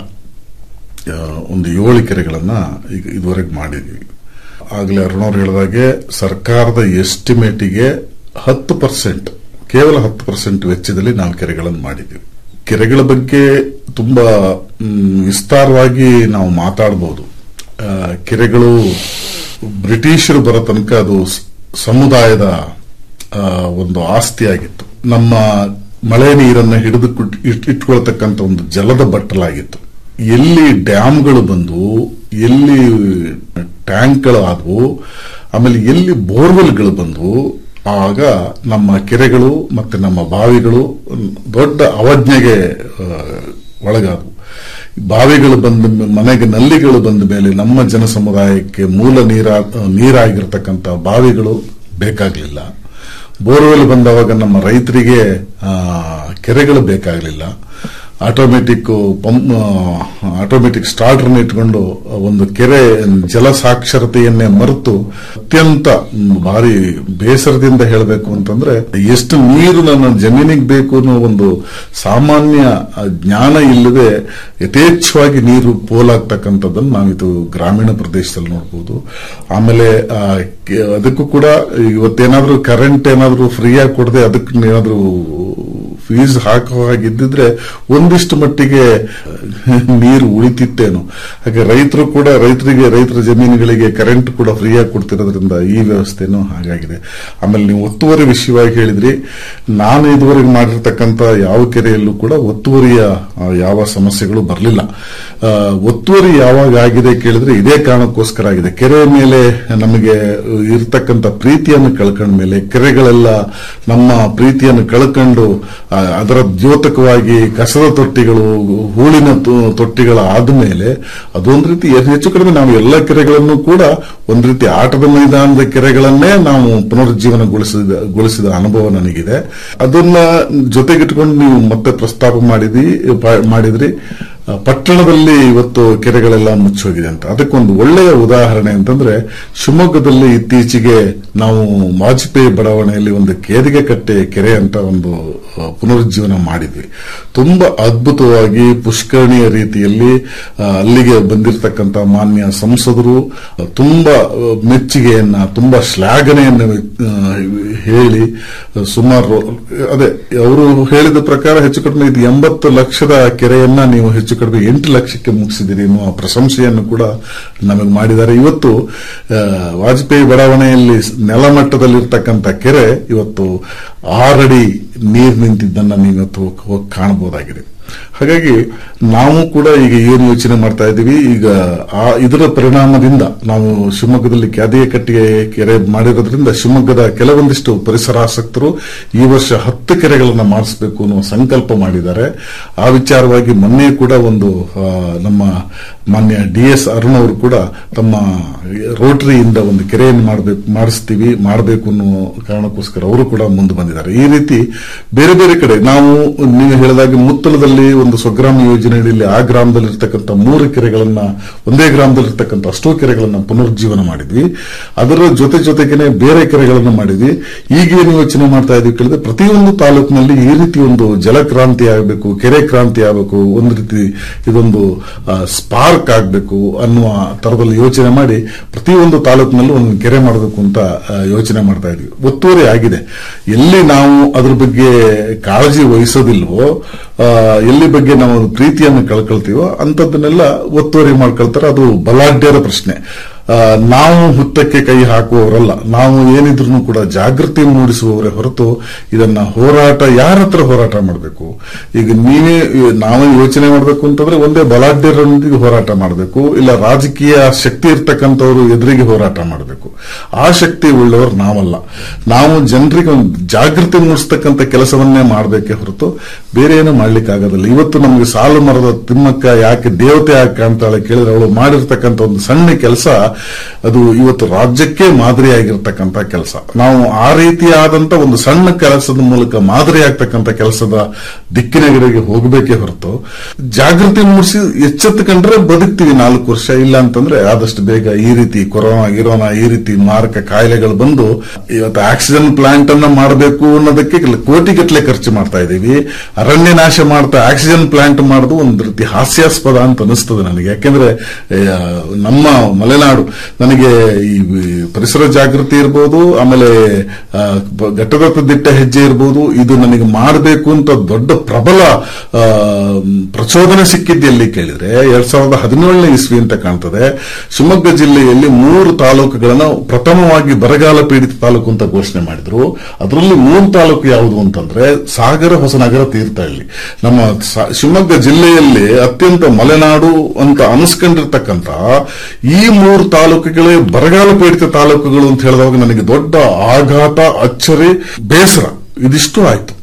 ಆ, ಒಂದು ಏಳು ಕೆರೆಗಳನ್ನ ಈಗ ಇದುವರೆಗೆ ಮಾಡಿದ್ವಿ ಆಗಲೇ ಅರುಣವ್ರು ಹೇಳಿದಾಗೆ ಸರ್ಕಾರದ ಎಸ್ಟಿಮೇಟಿಗೆ ಹತ್ತು ಪರ್ಸೆಂಟ್ ಕೇವಲ ಹತ್ತು ಪರ್ಸೆಂಟ್ ವೆಚ್ಚದಲ್ಲಿ ನಾವು ಕೆರೆಗಳನ್ನು ಮಾಡಿದ್ದೀವಿ ಕೆರೆಗಳ ಬಗ್ಗೆ ತುಂಬಾ ಮ್, ವಿಸ್ತಾರವಾಗಿ ನಾವು ಮಾತಾಡಬಹುದು ಆ, ಕೆರೆಗಳು ಬ್ರಿಟಿಷರು ಬರೋ ತನಕ ಅದು ಸ- ಸಮುದಾಯದ ಆ, ಒಂದು ಆಸ್ತಿಯಾಗಿತ್ತು ನಮ್ಮ ಮಳೆ ನೀರನ್ನು ಹಿಡಿದು ಕುಟ್- ಇಟ್- ಇಟ್ಕೊಳ್ತಕ್ಕಂಥ ಒಂದು ಜಲದ ಬಟ್ಟಲಾಗಿತ್ತು ಎಲ್ಲಿ ಡ್ಯಾಮ್ಗಳು ಬಂದು ಎಲ್ಲಿ ಟ್ಯಾಂಕ್ಗಳು ಆದವು ಆಮೇಲೆ ಎಲ್ಲಿ ಬೋರ್ವೆಲ್ಗಳು ಬಂದವು ಆಗ ನಮ್ಮ ಕೆರೆಗಳು ಮತ್ತೆ ನಮ್ಮ ಬಾವಿಗಳು ದೊಡ್ಡ ಅವಜ್ಞೆಗೆ ಆ, ಒಳಗಾದವು ಬಾವಿಗಳು ಬಂದ ಮೇ- ಮನೆಗೆ ನಲ್ಲಿಗಳು ಬಂದ ಮೇಲೆ ನಮ್ಮ ಜನ ಸಮುದಾಯಕ್ಕೆ ಮೂಲ ನೀರ ನೀರಾಗಿರ್ತಕ್ಕಂಥ ಬಾವಿಗಳು ಬೇಕಾಗಲಿಲ್ಲ ಬೋರ್ವೆಲ್ ಬಂದವಾಗ ನಮ್ಮ ರೈತರಿಗೆ ಆ, ಕೆರೆಗಳು ಬೇಕಾಗಲಿಲ್ಲ ಆಟೋಮೆಟಿಕ್ ಪಂಪ್ ಆಟೋಮೆಟಿಕ್ ಸ್ಟಾರ್ಟರ್ನ ಇಟ್ಕೊಂಡು ಒಂದು ಕೆರೆ ಜಲ ಸಾಕ್ಷರತೆಯನ್ನೇ ಮರೆತು ಅತ್ಯಂತ ಮ್, ಭಾರಿ ಬೇಸರದಿಂದ ಹೇಳಬೇಕು ಅಂತಂದ್ರೆ ಎಷ್ಟು ನೀರು ನನ್ನ ಜಮೀನಿಗೆ ಬೇಕು ಅನ್ನೋ ಒಂದು ಸಾಮಾನ್ಯ ಆ, ಜ್ಞಾನ ಇಲ್ಲದೆ ಯಥೇಚ್ಛವಾಗಿ ನೀರು ಪೋಲಾಗ್ತಕ್ಕಂಥದ್ದನ್ನು ನಾವಿದು ಗ್ರಾಮೀಣ ಪ್ರದೇಶದಲ್ಲಿ ನೋಡಬಹುದು ಆಮೇಲೆ ಆ, ಕೆ- ಅದಕ್ಕೂ ಕೂಡ ಇವತ್ತೇನಾದ್ರೂ ಕರೆಂಟ್ ಏನಾದ್ರೂ ಫ್ರೀಯಾಗಿ ಕೊಡದೆ ಅದಕ್ಕೆ ಏನಾದ್ರೂ ಫೀಸ್ ಹಾಕೋ ಹಾಗಿದ್ದಿದ್ರೆ ಒಂದಿಷ್ಟು ಮಟ್ಟಿಗೆ ನೀರು ಉಳಿತಿತ್ತೇನೋ ಹಾಗೆ ರೈತರು ಕೂಡ ರೈತರಿಗೆ ರೈತರ ಜಮೀನುಗಳಿಗೆ ಕರೆಂಟ್ ಕೂಡ ಫ್ರೀಯಾಗಿ ಕೊಡ್ತಿರೋದ್ರಿಂದ ಈ ವ್ಯವಸ್ಥೆನೂ ಹಾಗಾಗಿದೆ ಆಮೇಲೆ ನೀವು ಒತ್ತುವರಿ ವಿಷಯವಾಗಿ ಹೇಳಿದ್ರಿ ನಾನು ಇದುವರೆಗೆ ಮಾಡಿರ್ತಕ್ಕಂಥ ಯಾವ ಕೆರೆಯಲ್ಲೂ ಕೂಡ ಒತ್ತುವರಿಯ ಆ, ಯಾವ ಸಮಸ್ಯೆಗಳು ಬರಲಿಲ್ಲ ಒತ್ತುವರಿ ಯಾವಾಗ ಆಗಿದೆ ಕೇಳಿದ್ರೆ ಇದೇ ಕಾರಣಕ್ಕೋಸ್ಕರ ಆಗಿದೆ ಕೆರೆ ಮೇಲೆ ನಮಗೆ ಇರ್ತಕ್ಕಂಥ ಪ್ರೀತಿಯನ್ನು ಕಳ್ಕೊಂಡ ಮೇಲೆ ಕೆರೆಗಳೆಲ್ಲ ನಮ್ಮ ಪ್ರೀತಿಯನ್ನು ಕಳ್ಕೊಂಡು ಆ, ಅದರ ದ್ಯೋತಕವಾಗಿ ಕಸದ ತೊಟ್ಟಿಗಳು ಹೂಳಿನ ತೊ- ತೊಟ್ಟಿಗಳ ಆದ್ಮೇಲೆ ಅದೊಂದು ರೀತಿ ಹೆಚ್ಚು ಕಡಿಮೆ ನಾವು ಎಲ್ಲ ಕೆರೆಗಳನ್ನು ಕೂಡ ಒಂದು ರೀತಿ ಆಟದ ಮೈದಾನದ ಕೆರೆಗಳನ್ನೇ ನಾವು ಪುನರುಜ್ಜೀವನಗೊಳಿಸಿದ ಗೊಳಿಸಿದ ಅನುಭವ ನನಗಿದೆ ಅದನ್ನ ಜೊತೆಗಿಟ್ಕೊಂಡು ನೀವು ಮತ್ತೆ ಪ್ರಸ್ತಾಪ ಮಾಡಿದ್ರಿ ಪ- ಮಾಡಿದ್ರಿ ಆ, ಪಟ್ಟಣದಲ್ಲಿ ಇವತ್ತು ಕೆರೆಗಳೆಲ್ಲ ಮುಚ್ಚೋಗಿದೆ ಅಂತ ಅದಕ್ಕೊಂದು ಒಳ್ಳೆಯ ಉದಾಹರಣೆ ಅಂತಂದ್ರೆ ಶಿವಮೊಗ್ಗದಲ್ಲಿ ಇತ್ತೀಚೆಗೆ ನಾವು ವಾಜಪೇಯಿ ಬಡಾವಣೆಯಲ್ಲಿ ಒಂದು ಕೇದಿಗೆ ಕಟ್ಟೆ ಕೆರೆ ಅಂತ ಒಂದು ಆ, ಪುನರುಜ್ಜೀವನ ಮಾಡಿದ್ವಿ ತುಂಬಾ ಅದ್ಭುತವಾಗಿ ಪುಷ್ಕರಣಿಯ ರೀತಿಯಲ್ಲಿ ಆ, ಅಲ್ಲಿಗೆ ಬಂದಿರತಕ್ಕಂತ ಮಾನ್ಯ ಸಂಸದರು ಆ, ತುಂಬಾ ಆ, ಮೆಚ್ಚುಗೆಯನ್ನ ತುಂಬಾ ಶ್ಲಾಘನೆಯನ್ನ ಆ, ಹೇಳಿ ಆ, ಸುಮಾರು ಅದೇ ಅವರು ಹೇಳಿದ ಪ್ರಕಾರ ಹೆಚ್ಚು ಕಡಿಮೆ ಇದು ಎಂಬತ್ತು ಲಕ್ಷದ ಕೆರೆಯನ್ನ ನೀವು ಹೆಚ್ಚು ಕಡಿಮೆ ಎಂಟು ಲಕ್ಷಕ್ಕೆ ಮುಗಿಸಿದಿರಿ ಎನ್ನುವ ಪ್ರಶಂಸೆಯನ್ನು ಕೂಡ ನಮಗೆ ಮಾಡಿದ್ದಾರೆ ಇವತ್ತು ಆ, ವಾಜಪೇಯಿ ಬಡಾವಣೆಯಲ್ಲಿ ನೆಲಮಟ್ಟದಲ್ಲಿರ್ತಕ್ಕಂಥ ಕೆರೆ ಇವತ್ತು ಆರಡಿ ನೀರು ನಿಂತಿದ್ದನ್ನ ನೀವು ಇವತ್ತು ಹೋಗಿ ಕಾಣಬಹುದಾಗಿದೆ ಹಾಗಾಗಿ ನಾವು ಕೂಡ ಈಗ ಏನು ಯೋಚನೆ ಮಾಡ್ತಾ ಇದ್ದೀವಿ ಈಗ ಆ ಇದರ ಪರಿಣಾಮದಿಂದ ನಾವು ಶಿವಮೊಗ್ಗದಲ್ಲಿ ಕ್ಯಾದಿಯ ಕಟ್ಟಿಗೆ ಕೆರೆ ಮಾಡಿರೋದ್ರಿಂದ ಶಿವಮೊಗ್ಗದ ಕೆಲವೊಂದಿಷ್ಟು ಪರಿಸರಾಸಕ್ತರು ಈ ವರ್ಷ ಹತ್ತು ಕೆರೆಗಳನ್ನು ಮಾಡಿಸಬೇಕು ಅನ್ನೋ ಸಂಕಲ್ಪ ಮಾಡಿದ್ದಾರೆ ಆ ವಿಚಾರವಾಗಿ ಮೊನ್ನೆ ಕೂಡ ಒಂದು ಆ, ನಮ್ಮ ಮಾನ್ಯ ಡಿ ಎಸ್ ಅರುಣ್ ಅವರು ಕೂಡ ತಮ್ಮ ರೋಟರಿಯಿಂದ ಒಂದು ಕೆರೆಯನ್ನು ಮಾಡಬೇಕು ಮಾಡಿಸ್ತೀವಿ ಮಾಡಬೇಕು ಅನ್ನೋ ಕಾರಣಕ್ಕೋಸ್ಕರ ಅವರು ಕೂಡ ಮುಂದೆ ಬಂದಿದ್ದಾರೆ ಈ ರೀತಿ ಬೇರೆ ಬೇರೆ ಕಡೆ ನಾವು ನೀವು ಹೇಳಿದಾಗೆ ಮುತ್ತಲದಲ್ಲಿ ಒಂದು ಸ್ವಗ್ರಾಮ ಯೋಜನೆಯಲ್ಲಿ ಆ ಗ್ರಾಮದಲ್ಲಿ ಇರ್ತಕ್ಕಂಥ ಮೂರು ಕೆರೆಗಳನ್ನ ಒಂದೇ ಗ್ರಾಮದಲ್ಲಿ ಇರ್ತಕ್ಕಂಥ ಅಷ್ಟೋ ಕೆರೆಗಳನ್ನ ಪುನರುಜ್ಜೀವನ ಮಾಡಿದ್ವಿ ಅದರ ಜೊತೆ ಜೊತೆಗೇನೆ ಬೇರೆ ಕೆರೆಗಳನ್ನು ಮಾಡಿದ್ವಿ ಈಗೇನು ಯೋಚನೆ ಮಾಡ್ತಾ ಇದೀವಿ ಕೇಳಿದ್ರೆ ಪ್ರತಿಯೊಂದು ತಾಲೂಕಿನಲ್ಲಿ ಈ ರೀತಿ ಒಂದು ಜಲಕ್ರಾಂತಿ ಆಗಬೇಕು ಕೆರೆ ಕ್ರಾಂತಿ ಆಗಬೇಕು ಒಂದು ರೀತಿ ಇದೊಂದು ಸ್ಪಾರ್ಕ್ ಆಗಬೇಕು ಅನ್ನುವ ತರದಲ್ಲಿ ಯೋಚನೆ ಮಾಡಿ ಪ್ರತಿಯೊಂದು ತಾಲೂಕಿನಲ್ಲೂ ಒಂದು ಕೆರೆ ಮಾಡಬೇಕು ಅಂತ ಆ, ಯೋಚನೆ ಮಾಡ್ತಾ ಇದ್ವಿ ಒತ್ತುವರಿ ಆಗಿದೆ ಎಲ್ಲಿ ನಾವು ಅದ್ರ ಬಗ್ಗೆ ಕಾಳಜಿ ವಹಿಸೋದಿಲ್ವೋ ಆ, ಎಲ್ಲಿ ಬಗ್ಗೆ ನಾವು ಪ್ರೀತಿಯನ್ನು ಕಳ್ಕೊಳ್ತೀವೋ ಅಂತದನ್ನೆಲ್ಲ ಒತ್ತುವರಿ ಮಾಡ್ಕೊಳ್ತಾರೆ ಅದು ಬಲಾಢ್ಯರ ಪ್ರಶ್ನೆ ಆ, ನಾವು ಹುತ್ತಕ್ಕೆ ಕೈ ಹಾಕುವವರಲ್ಲ ನಾವು ಏನಿದ್ರು ಕೂಡ ಜಾಗೃತಿ ಮೂಡಿಸುವವರೇ ಹೊರತು ಇದನ್ನ ಹೋರಾಟ ಯಾರ ಹತ್ರ ಹೋರಾಟ ಮಾಡಬೇಕು ಈಗ ನೀವೇ ನಾವೇ ಯೋಚನೆ ಮಾಡಬೇಕು ಅಂತಂದ್ರೆ ಒಂದೇ ಬಲಾಢ್ಯರೊಂದಿಗೆ ಹೋರಾಟ ಮಾಡಬೇಕು ಇಲ್ಲ ರಾಜಕೀಯ ಶಕ್ತಿ ಇರ್ತಕ್ಕಂಥವ್ರು ಎದುರಿಗೆ ಹೋರಾಟ ಮಾಡಬೇಕು ಆ ಶಕ್ತಿ ಉಳ್ಳವರು ನಾವಲ್ಲ ನಾವು ಜನರಿಗೆ ಒಂದು ಜಾಗೃತಿ ಮೂಡಿಸ್ತಕ್ಕಂಥ ಕೆಲಸವನ್ನೇ ಮಾಡಬೇಕೇ ಹೊರತು ಬೇರೆ ಏನು ಮಾಡ್ಲಿಕ್ಕೆ ಆಗೋದಿಲ್ಲ ಇವತ್ತು ನಮಗೆ ಸಾಲು ಮರದ ತಿಮ್ಮಕ್ಕ ಯಾಕೆ ದೇವತೆ ಯಾಕೆ ಕಾಣ್ತಾಳೆ ಕೇಳಿದ್ರೆ ಅವಳು ಮಾಡಿರ್ತಕ್ಕಂಥ ಒಂದು ಸಣ್ಣ ಕೆಲಸ ಅದು ಇವತ್ತು ರಾಜ್ಯಕ್ಕೆ ಮಾದರಿಯಾಗಿರ್ತಕ್ಕಂಥ ಕೆಲಸ ನಾವು ಆ ರೀತಿಯಾದಂತ ಒಂದು ಸಣ್ಣ ಕೆಲಸದ ಮೂಲಕ ಮಾದರಿ ಆಗ್ತಕ್ಕಂಥ ಕೆಲಸದ ದಿಕ್ಕಿನಗರಿಗೆ ಹೋಗಬೇಕೇ ಹೊರತು ಜಾಗೃತಿ ಮೂಡಿಸಿ ಎಚ್ಚೆತ್ತುಕೊಂಡ್ರೆ ಬದುಕ್ತೀವಿ ನಾಲ್ಕು ವರ್ಷ ಇಲ್ಲ ಅಂತಂದ್ರೆ ಆದಷ್ಟು ಬೇಗ ಈ ರೀತಿ ಕೊರೋನಾ ಗಿರೋನಾ ಈ ರೀತಿ ಮಾರಕ ಕಾಯಿಲೆಗಳು ಬಂದು ಇವತ್ತು ಆಕ್ಸಿಜನ್ ಪ್ಲಾಂಟ್ ಅನ್ನ ಮಾಡಬೇಕು ಅನ್ನೋದಕ್ಕೆ ಕೋಟಿಗಟ್ಟಲೆ ಖರ್ಚು ಮಾಡ್ತಾ ಇದ್ದೀವಿ ಅರಣ್ಯ ನಾಶ ಮಾಡ್ತಾ ಆಕ್ಸಿಜನ್ ಪ್ಲಾಂಟ್ ಮಾಡೋದು ಒಂದು ರೀತಿ ಹಾಸ್ಯಾಸ್ಪದ ಅಂತ ಅನಿಸ್ತದೆ ನನಗೆ ಯಾಕೆಂದ್ರೆ ಆ, ನಮ್ಮ ಮಲೆನಾಡು ನನಗೆ ಈ ಪರಿಸರ ಜಾಗೃತಿ ಇರ್ಬೋದು ಆಮೇಲೆ ಆ, ಬ- ಘಟ್ಟದತ್ತ ದಿಟ್ಟ ಹೆಜ್ಜೆ ಇರ್ಬೋದು ಇದು ನನಗೆ ಮಾಡಬೇಕು ಅಂತ ದೊಡ್ಡ ಪ್ರಬಲ ಆ, ಪ್ರಚೋದನೆ ಸಿಕ್ಕಿದ್ದು ಎಲ್ಲಿ ಕೇಳಿದ್ರೆ ಎರಡ್ ಸಾವಿರದ ಹದಿನೇಳನೇ ಇಸ್ವಿ ಅಂತ ಕಾಣ್ತದೆ ಶಿವಮೊಗ್ಗ ಜಿಲ್ಲೆಯಲ್ಲಿ ಮೂರು ತಾಲೂಕುಗಳನ್ನು ಪ್ರಥಮವಾಗಿ ಬರಗಾಲ ಪೀಡಿತ ತಾಲೂಕು ಅಂತ ಘೋಷಣೆ ಮಾಡಿದ್ರು ಅದರಲ್ಲಿ ಮೂರು ತಾಲೂಕು ಯಾವುದು ಅಂತಂದ್ರೆ ಸಾಗರ ಹೊಸನಗರ ತೀರ್ಥಹಳ್ಳಿ ನಮ್ಮ ಸ- ಶಿವಮೊಗ್ಗ ಜಿಲ್ಲೆಯಲ್ಲಿ ಅತ್ಯಂತ ಮಲೆನಾಡು ಅಂತ ಅನಿಸ್ಕೊಂಡಿರ್ತಕ್ಕಂಥ ಈ ಮೂರು ತಾಲೂಕುಗಳೇ ಬರಗಾಲ ಪೀಡಿತ ತಾಲೂಕುಗಳು ಅಂತ ಹೇಳಿದಾಗ ನನಗೆ ದೊಡ್ಡ ಆಘಾತ ಅಚ್ಚರಿ ಬೇಸರ ಇದಿಷ್ಟು ಆಯ್ತು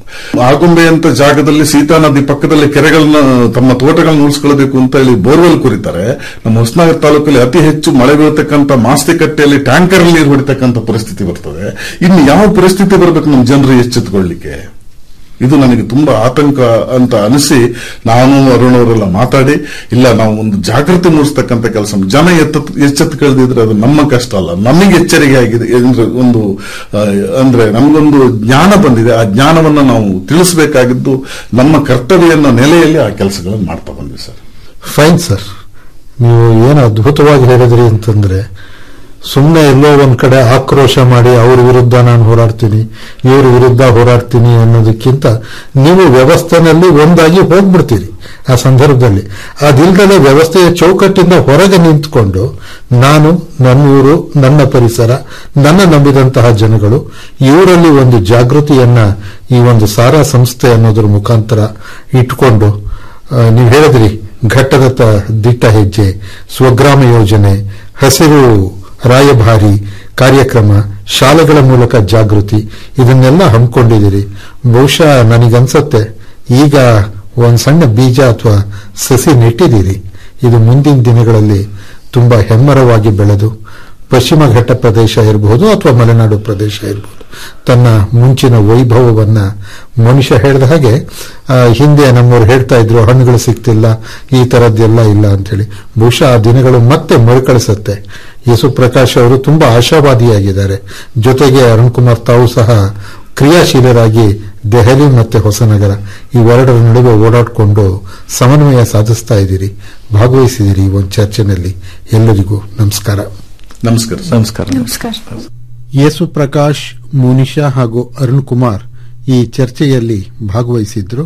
ಆಗುಂಬೆ ಅಂತ ಜಾಗದಲ್ಲಿ ಸೀತಾ ನದಿ ಪಕ್ಕದಲ್ಲಿ ಕೆರೆಗಳನ್ನ ತಮ್ಮ ತೋಟಗಳನ್ನ ಉಳಿಸ್ಕೊಳ್ಬೇಕು ಅಂತ ಹೇಳಿ ಬೋರ್ವೆಲ್ ಕುರಿತಾರೆ ನಮ್ಮ ಹೊಸನಗರ ತಾಲೂಕಲ್ಲಿ ಅತಿ ಹೆಚ್ಚು ಮಳೆ ಬೀಳತಕ್ಕಂತ ಮಾಸ್ತಿಕಟ್ಟೆಯಲ್ಲಿ ಟ್ಯಾಂಕರ್ ನೀರು ಹೊಡಿತಕ್ಕಂತ ಪರಿಸ್ಥಿತಿ ಬರ್ತದೆ ಇನ್ನು ಯಾವ ಪರಿಸ್ಥಿತಿ ಬರಬೇಕು ನಮ್ಮ ಜನರು ಎಚ್ಚೆತ್ತುಕೊಳ್ಳಿಕ್ಕೆ ಇದು ನನಗೆ ತುಂಬಾ ಆತಂಕ ಅಂತ ಅನಿಸಿ ನಾನು ಅರುಣ್ ಅವರೆಲ್ಲ ಮಾತಾಡಿ ಇಲ್ಲ ನಾವು ಒಂದು ಜಾಗೃತಿ ಮೂಡಿಸ್ತಕ್ಕಂಥ ಕೆಲಸ ಜನ ಎತ್ತ ಎಚ್ಚೆತ್ತುಕೊಳ್ಳದಿದ್ರೆ ಅದು ನಮ್ಮ ಕಷ್ಟ ಅಲ್ಲ ನಮಗೆ ಎಚ್ಚರಿಕೆ ಆಗಿದೆ ಅಂದ್ರೆ ಒಂದು ಆ, ಅಂದ್ರೆ ನಮಗೊಂದು ಜ್ಞಾನ ಬಂದಿದೆ ಆ ಜ್ಞಾನವನ್ನ ನಾವು ತಿಳಿಸಬೇಕಾಗಿದ್ದು ನಮ್ಮ ಕರ್ತವ್ಯನ ನೆಲೆಯಲ್ಲಿ ಆ ಕೆಲಸಗಳನ್ನು ಮಾಡ್ತಾ ಬಂದ್ವಿ ಸರ್ ಫೈನ್ ಸರ್ ನೀವು ಏನು ಅದ್ಭುತವಾಗಿ ಹೇಳಿದ್ರಿ ಅಂತಂದ್ರೆ ಸುಮ್ಮನೆ ಎಲ್ಲೋ ಒಂದ್ ಕಡೆ ಆಕ್ರೋಶ ಮಾಡಿ ಅವ್ರ ವಿರುದ್ಧ ನಾನು ಹೋರಾಡ್ತೀನಿ ಇವ್ರ ವಿರುದ್ಧ ಹೋರಾಡ್ತೀನಿ ಅನ್ನೋದಕ್ಕಿಂತ ನೀವು ವ್ಯವಸ್ಥೆನಲ್ಲಿ ಒಂದಾಗಿ ಹೋಗ್ಬಿಡ್ತೀರಿ ಆ ಸಂದರ್ಭದಲ್ಲಿ ಅದಿಲ್ದಲೆ ವ್ಯವಸ್ಥೆಯ ಚೌಕಟ್ಟಿಂದ ಹೊರಗೆ ನಿಂತ್ಕೊಂಡು ನಾನು ನನ್ನ ಊರು ನನ್ನ ಪರಿಸರ ನನ್ನ ನಂಬಿದಂತಹ ಜನಗಳು ಇವರಲ್ಲಿ ಒಂದು ಜಾಗೃತಿಯನ್ನ ಈ ಒಂದು ಸಾರಾ ಸಂಸ್ಥೆ ಅನ್ನೋದ್ರ ಮುಖಾಂತರ ಇಟ್ಕೊಂಡು ಆ, ನೀವು ಹೇಳಿದ್ರಿ ಘಟ್ಟದತ್ತ ದಿಟ್ಟ ಹೆಜ್ಜೆ ಸ್ವಗ್ರಾಮ ಯೋಜನೆ ಹಸಿರು ರಾಯಭಾರಿ ಕಾರ್ಯಕ್ರಮ ಶಾಲೆಗಳ ಮೂಲಕ ಜಾಗೃತಿ ಇದನ್ನೆಲ್ಲ ಹಮ್ಮಿಕೊಂಡಿದ್ದೀರಿ ಬಹುಶಃ ನನಗನ್ಸತ್ತೆ ಈಗ ಒಂದ್ ಸಣ್ಣ ಬೀಜ ಅಥವಾ ಸಸಿ ನೆಟ್ಟಿದ್ದೀರಿ ಇದು ಮುಂದಿನ ದಿನಗಳಲ್ಲಿ ತುಂಬಾ ಹೆಮ್ಮರವಾಗಿ ಬೆಳೆದು ಪಶ್ಚಿಮ ಘಟ್ಟ ಪ್ರದೇಶ ಇರಬಹುದು ಅಥವಾ ಮಲೆನಾಡು ಪ್ರದೇಶ ಇರಬಹುದು ತನ್ನ ಮುಂಚಿನ ವೈಭವವನ್ನ ಮನುಷ್ಯ ಹೇಳಿದ ಹಾಗೆ ಆ, ಹಿಂದೆ ನಮ್ಮವ್ರು ಹೇಳ್ತಾ ಇದ್ರು ಹಣ್ಣುಗಳು ಸಿಗ್ತಿಲ್ಲ ಈ ತರದ್ದೆಲ್ಲ ಇಲ್ಲ ಅಂತೇಳಿ ಬಹುಶಃ ಆ ದಿನಗಳು ಮತ್ತೆ ಮರುಕಳಿಸುತ್ತೆ ಯೇಸು ಪ್ರಕಾಶ್ ಅವರು ತುಂಬಾ ಆಶಾವಾದಿಯಾಗಿದ್ದಾರೆ ಜೊತೆಗೆ ಅರುಣ್ ಕುಮಾರ್ ತಾವು ಸಹ ಕ್ರಿಯಾಶೀಲರಾಗಿ ದೆಹಲಿ ಮತ್ತೆ ಹೊಸನಗರ ಇವೆರಡರ ನಡುವೆ ಓಡಾಡಿಕೊಂಡು ಸಮನ್ವಯ ಸಾಧಿಸ್ತಾ ಇದ್ದೀರಿ ಭಾಗವಹಿಸಿದಿರಿ ಈ ಒಂದು ಚರ್ಚೆನಲ್ಲಿ ಎಲ್ಲರಿಗೂ ನಮಸ್ಕಾರ ನಮಸ್ಕಾರ ನಮಸ್ಕಾರ ನಮಸ್ಕಾರ ಯೇಸು ಪ್ರಕಾಶ್ ಮುನಿಷಾ ಹಾಗೂ ಅರುಣ್ ಕುಮಾರ್ ಈ ಚರ್ಚೆಯಲ್ಲಿ ಭಾಗವಹಿಸಿದ್ರು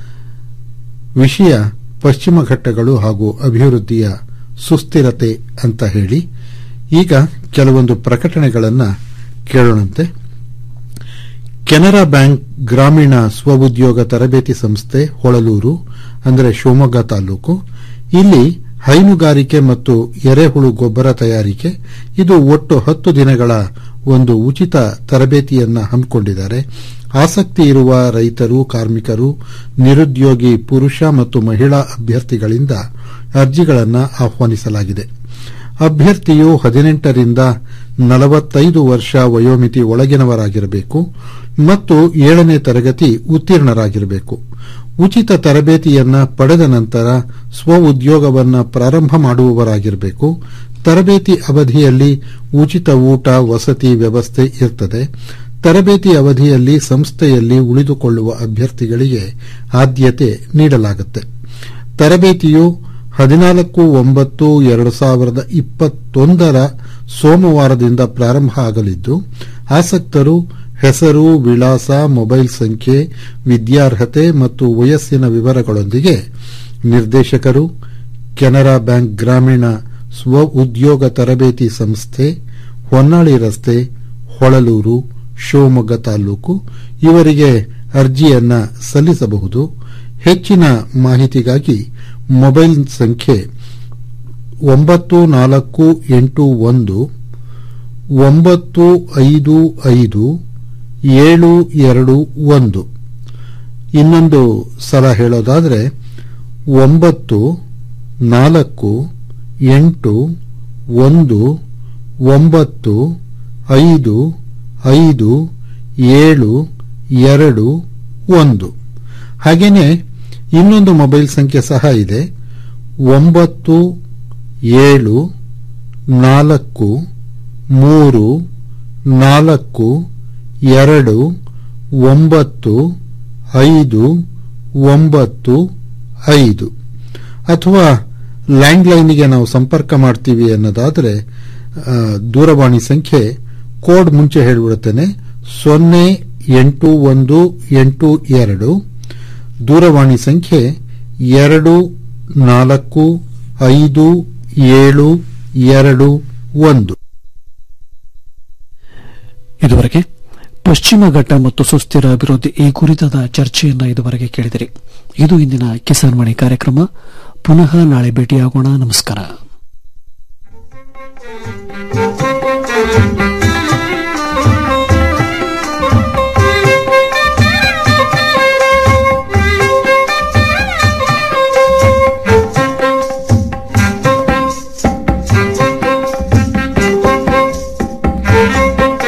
ವಿಷಯ ಪಶ್ಚಿಮ ಘಟ್ಟಗಳು ಹಾಗೂ ಅಭಿವೃದ್ಧಿಯ ಸುಸ್ಥಿರತೆ ಅಂತ ಹೇಳಿ ಈಗ ಕೆಲವೊಂದು ಪ್ರಕಟಣೆಗಳನ್ನ ಕೇಳೋಣಂತೆ ಕೆನರಾ ಬ್ಯಾಂಕ್ ಗ್ರಾಮೀಣ ಸ್ವಉದ್ಯೋಗ ತರಬೇತಿ ಸಂಸ್ಥೆ ಹೊಳಲೂರು ಅಂದರೆ ಶಿವಮೊಗ್ಗ ತಾಲೂಕು ಇಲ್ಲಿ ಹೈನುಗಾರಿಕೆ ಮತ್ತು ಎರೆಹುಳು ಗೊಬ್ಬರ ತಯಾರಿಕೆ ಇದು ಒಟ್ಟು ಹತ್ತು ದಿನಗಳ ಒಂದು ಉಚಿತ ತರಬೇತಿಯನ್ನ ಹಮ್ಮಿಕೊಂಡಿದ್ದಾರೆ ಆಸಕ್ತಿ ಇರುವ ರೈತರು ಕಾರ್ಮಿಕರು ನಿರುದ್ಯೋಗಿ ಪುರುಷ ಮತ್ತು ಮಹಿಳಾ ಅಭ್ಯರ್ಥಿಗಳಿಂದ ಅರ್ಜಿಗಳನ್ನು ಆಹ್ವಾನಿಸಲಾಗಿದೆ ಅಭ್ಯರ್ಥಿಯು ಹದಿನೆಂಟರಿಂದ ನಲವತ್ತೈದು ವರ್ಷ ವಯೋಮಿತಿ ಒಳಗಿನವರಾಗಿರಬೇಕು ಮತ್ತು ಏಳನೇ ತರಗತಿ ಉತ್ತೀರ್ಣರಾಗಿರಬೇಕು ಉಚಿತ ತರಬೇತಿಯನ್ನ ಪಡೆದ ನಂತರ ಸ್ವ ಉದ್ಯೋಗವನ್ನ ಪ್ರಾರಂಭ ಮಾಡುವವರಾಗಿರಬೇಕು ತರಬೇತಿ ಅವಧಿಯಲ್ಲಿ ಉಚಿತ ಊಟ ವಸತಿ ವ್ಯವಸ್ಥೆ ಇರ್ತದೆ ತರಬೇತಿ ಅವಧಿಯಲ್ಲಿ ಸಂಸ್ಥೆಯಲ್ಲಿ ಉಳಿದುಕೊಳ್ಳುವ ಅಭ್ಯರ್ಥಿಗಳಿಗೆ ಆದ್ಯತೆ ನೀಡಲಾಗುತ್ತೆ ತರಬೇತಿಯು ಹದಿನಾಲ್ಕು ಒಂಬತ್ತು ಎರಡು ಸಾವಿರದ ಇಪ್ಪತ್ತೊಂದರ ಸೋಮವಾರದಿಂದ ಪ್ರಾರಂಭ ಆಗಲಿದ್ದು ಆಸಕ್ತರು ಹೆಸರು ವಿಳಾಸ ಮೊಬೈಲ್ ಸಂಖ್ಯೆ ವಿದ್ಯಾರ್ಹತೆ ಮತ್ತು ವಯಸ್ಸಿನ ವಿವರಗಳೊಂದಿಗೆ ನಿರ್ದೇಶಕರು ಕೆನರಾ ಬ್ಯಾಂಕ್ ಗ್ರಾಮೀಣ ಸ್ವ ಉದ್ಯೋಗ ತರಬೇತಿ ಸಂಸ್ಥೆ ಹೊನ್ನಾಳಿ ರಸ್ತೆ ಹೊಳಲೂರು ಶಿವಮೊಗ್ಗ ತಾಲೂಕು ಇವರಿಗೆ ಅರ್ಜಿಯನ್ನ ಸಲ್ಲಿಸಬಹುದು ಹೆಚ್ಚಿನ ಮಾಹಿತಿಗಾಗಿ ಮೊಬೈಲ್ ಸಂಖ್ಯೆ ಒಂಬತ್ತು ನಾಲ್ಕು ಎಂಟು ಒಂದು ಒಂಬತ್ತು ಐದು ಐದು ಏಳು ಎರಡು ಒಂದು ಇನ್ನೊಂದು ಸಲ ಹೇಳೋದಾದರೆ ಒಂಬತ್ತು ನಾಲ್ಕು ಎಂಟು ಒಂದು ಒಂಬತ್ತು ಐದು ಐದು ಏಳು ಎರಡು ಒಂದು ಹಾಗೇನೆ ಇನ್ನೊಂದು ಮೊಬೈಲ್ ಸಂಖ್ಯೆ ಸಹ ಇದೆ ಒಂಬತ್ತು ಏಳು ನಾಲ್ಕು ಮೂರು ನಾಲ್ಕು ಎರಡು ಒಂಬತ್ತು ಐದು ಒಂಬತ್ತು ಐದು ಅಥವಾ ಲ್ಯಾಂಡ್ಲೈನ್ಗೆ ನಾವು ಸಂಪರ್ಕ ಮಾಡ್ತೀವಿ ಅನ್ನೋದಾದರೆ ಆ, ದೂರವಾಣಿ ಸಂಖ್ಯೆ ಕೋಡ್ ಮುಂಚೆ ಹೇಳಿಬಿಡುತ್ತೇನೆ ಸೊನ್ನೆ ಎಂಟು ಒಂದು ಎಂಟು ಎರಡು ದೂರವಾಣಿ ಸಂಖ್ಯೆ ಎರಡು ನಾಲ್ಕು ಐದು ಏಳು ಎರಡು ಒಂದು ಇದುವರೆಗೆ ಪಶ್ಚಿಮ ಘಟ್ಟ ಮತ್ತು ಸುಸ್ಥಿರ ಅಭಿವೃದ್ಧಿ ಈ ಕುರಿತಾದ ಚರ್ಚೆಯನ್ನ ಇದುವರೆಗೆ ಕೇಳಿದಿರಿ ಇದು ಇಂದಿನ ಕಿಸಾನ್ ಮಣಿ ಕಾರ್ಯಕ್ರಮ ಪುನಃ ನಾಳೆ ಭೇಟಿಯಾಗೋಣ ನಮಸ್ಕಾರ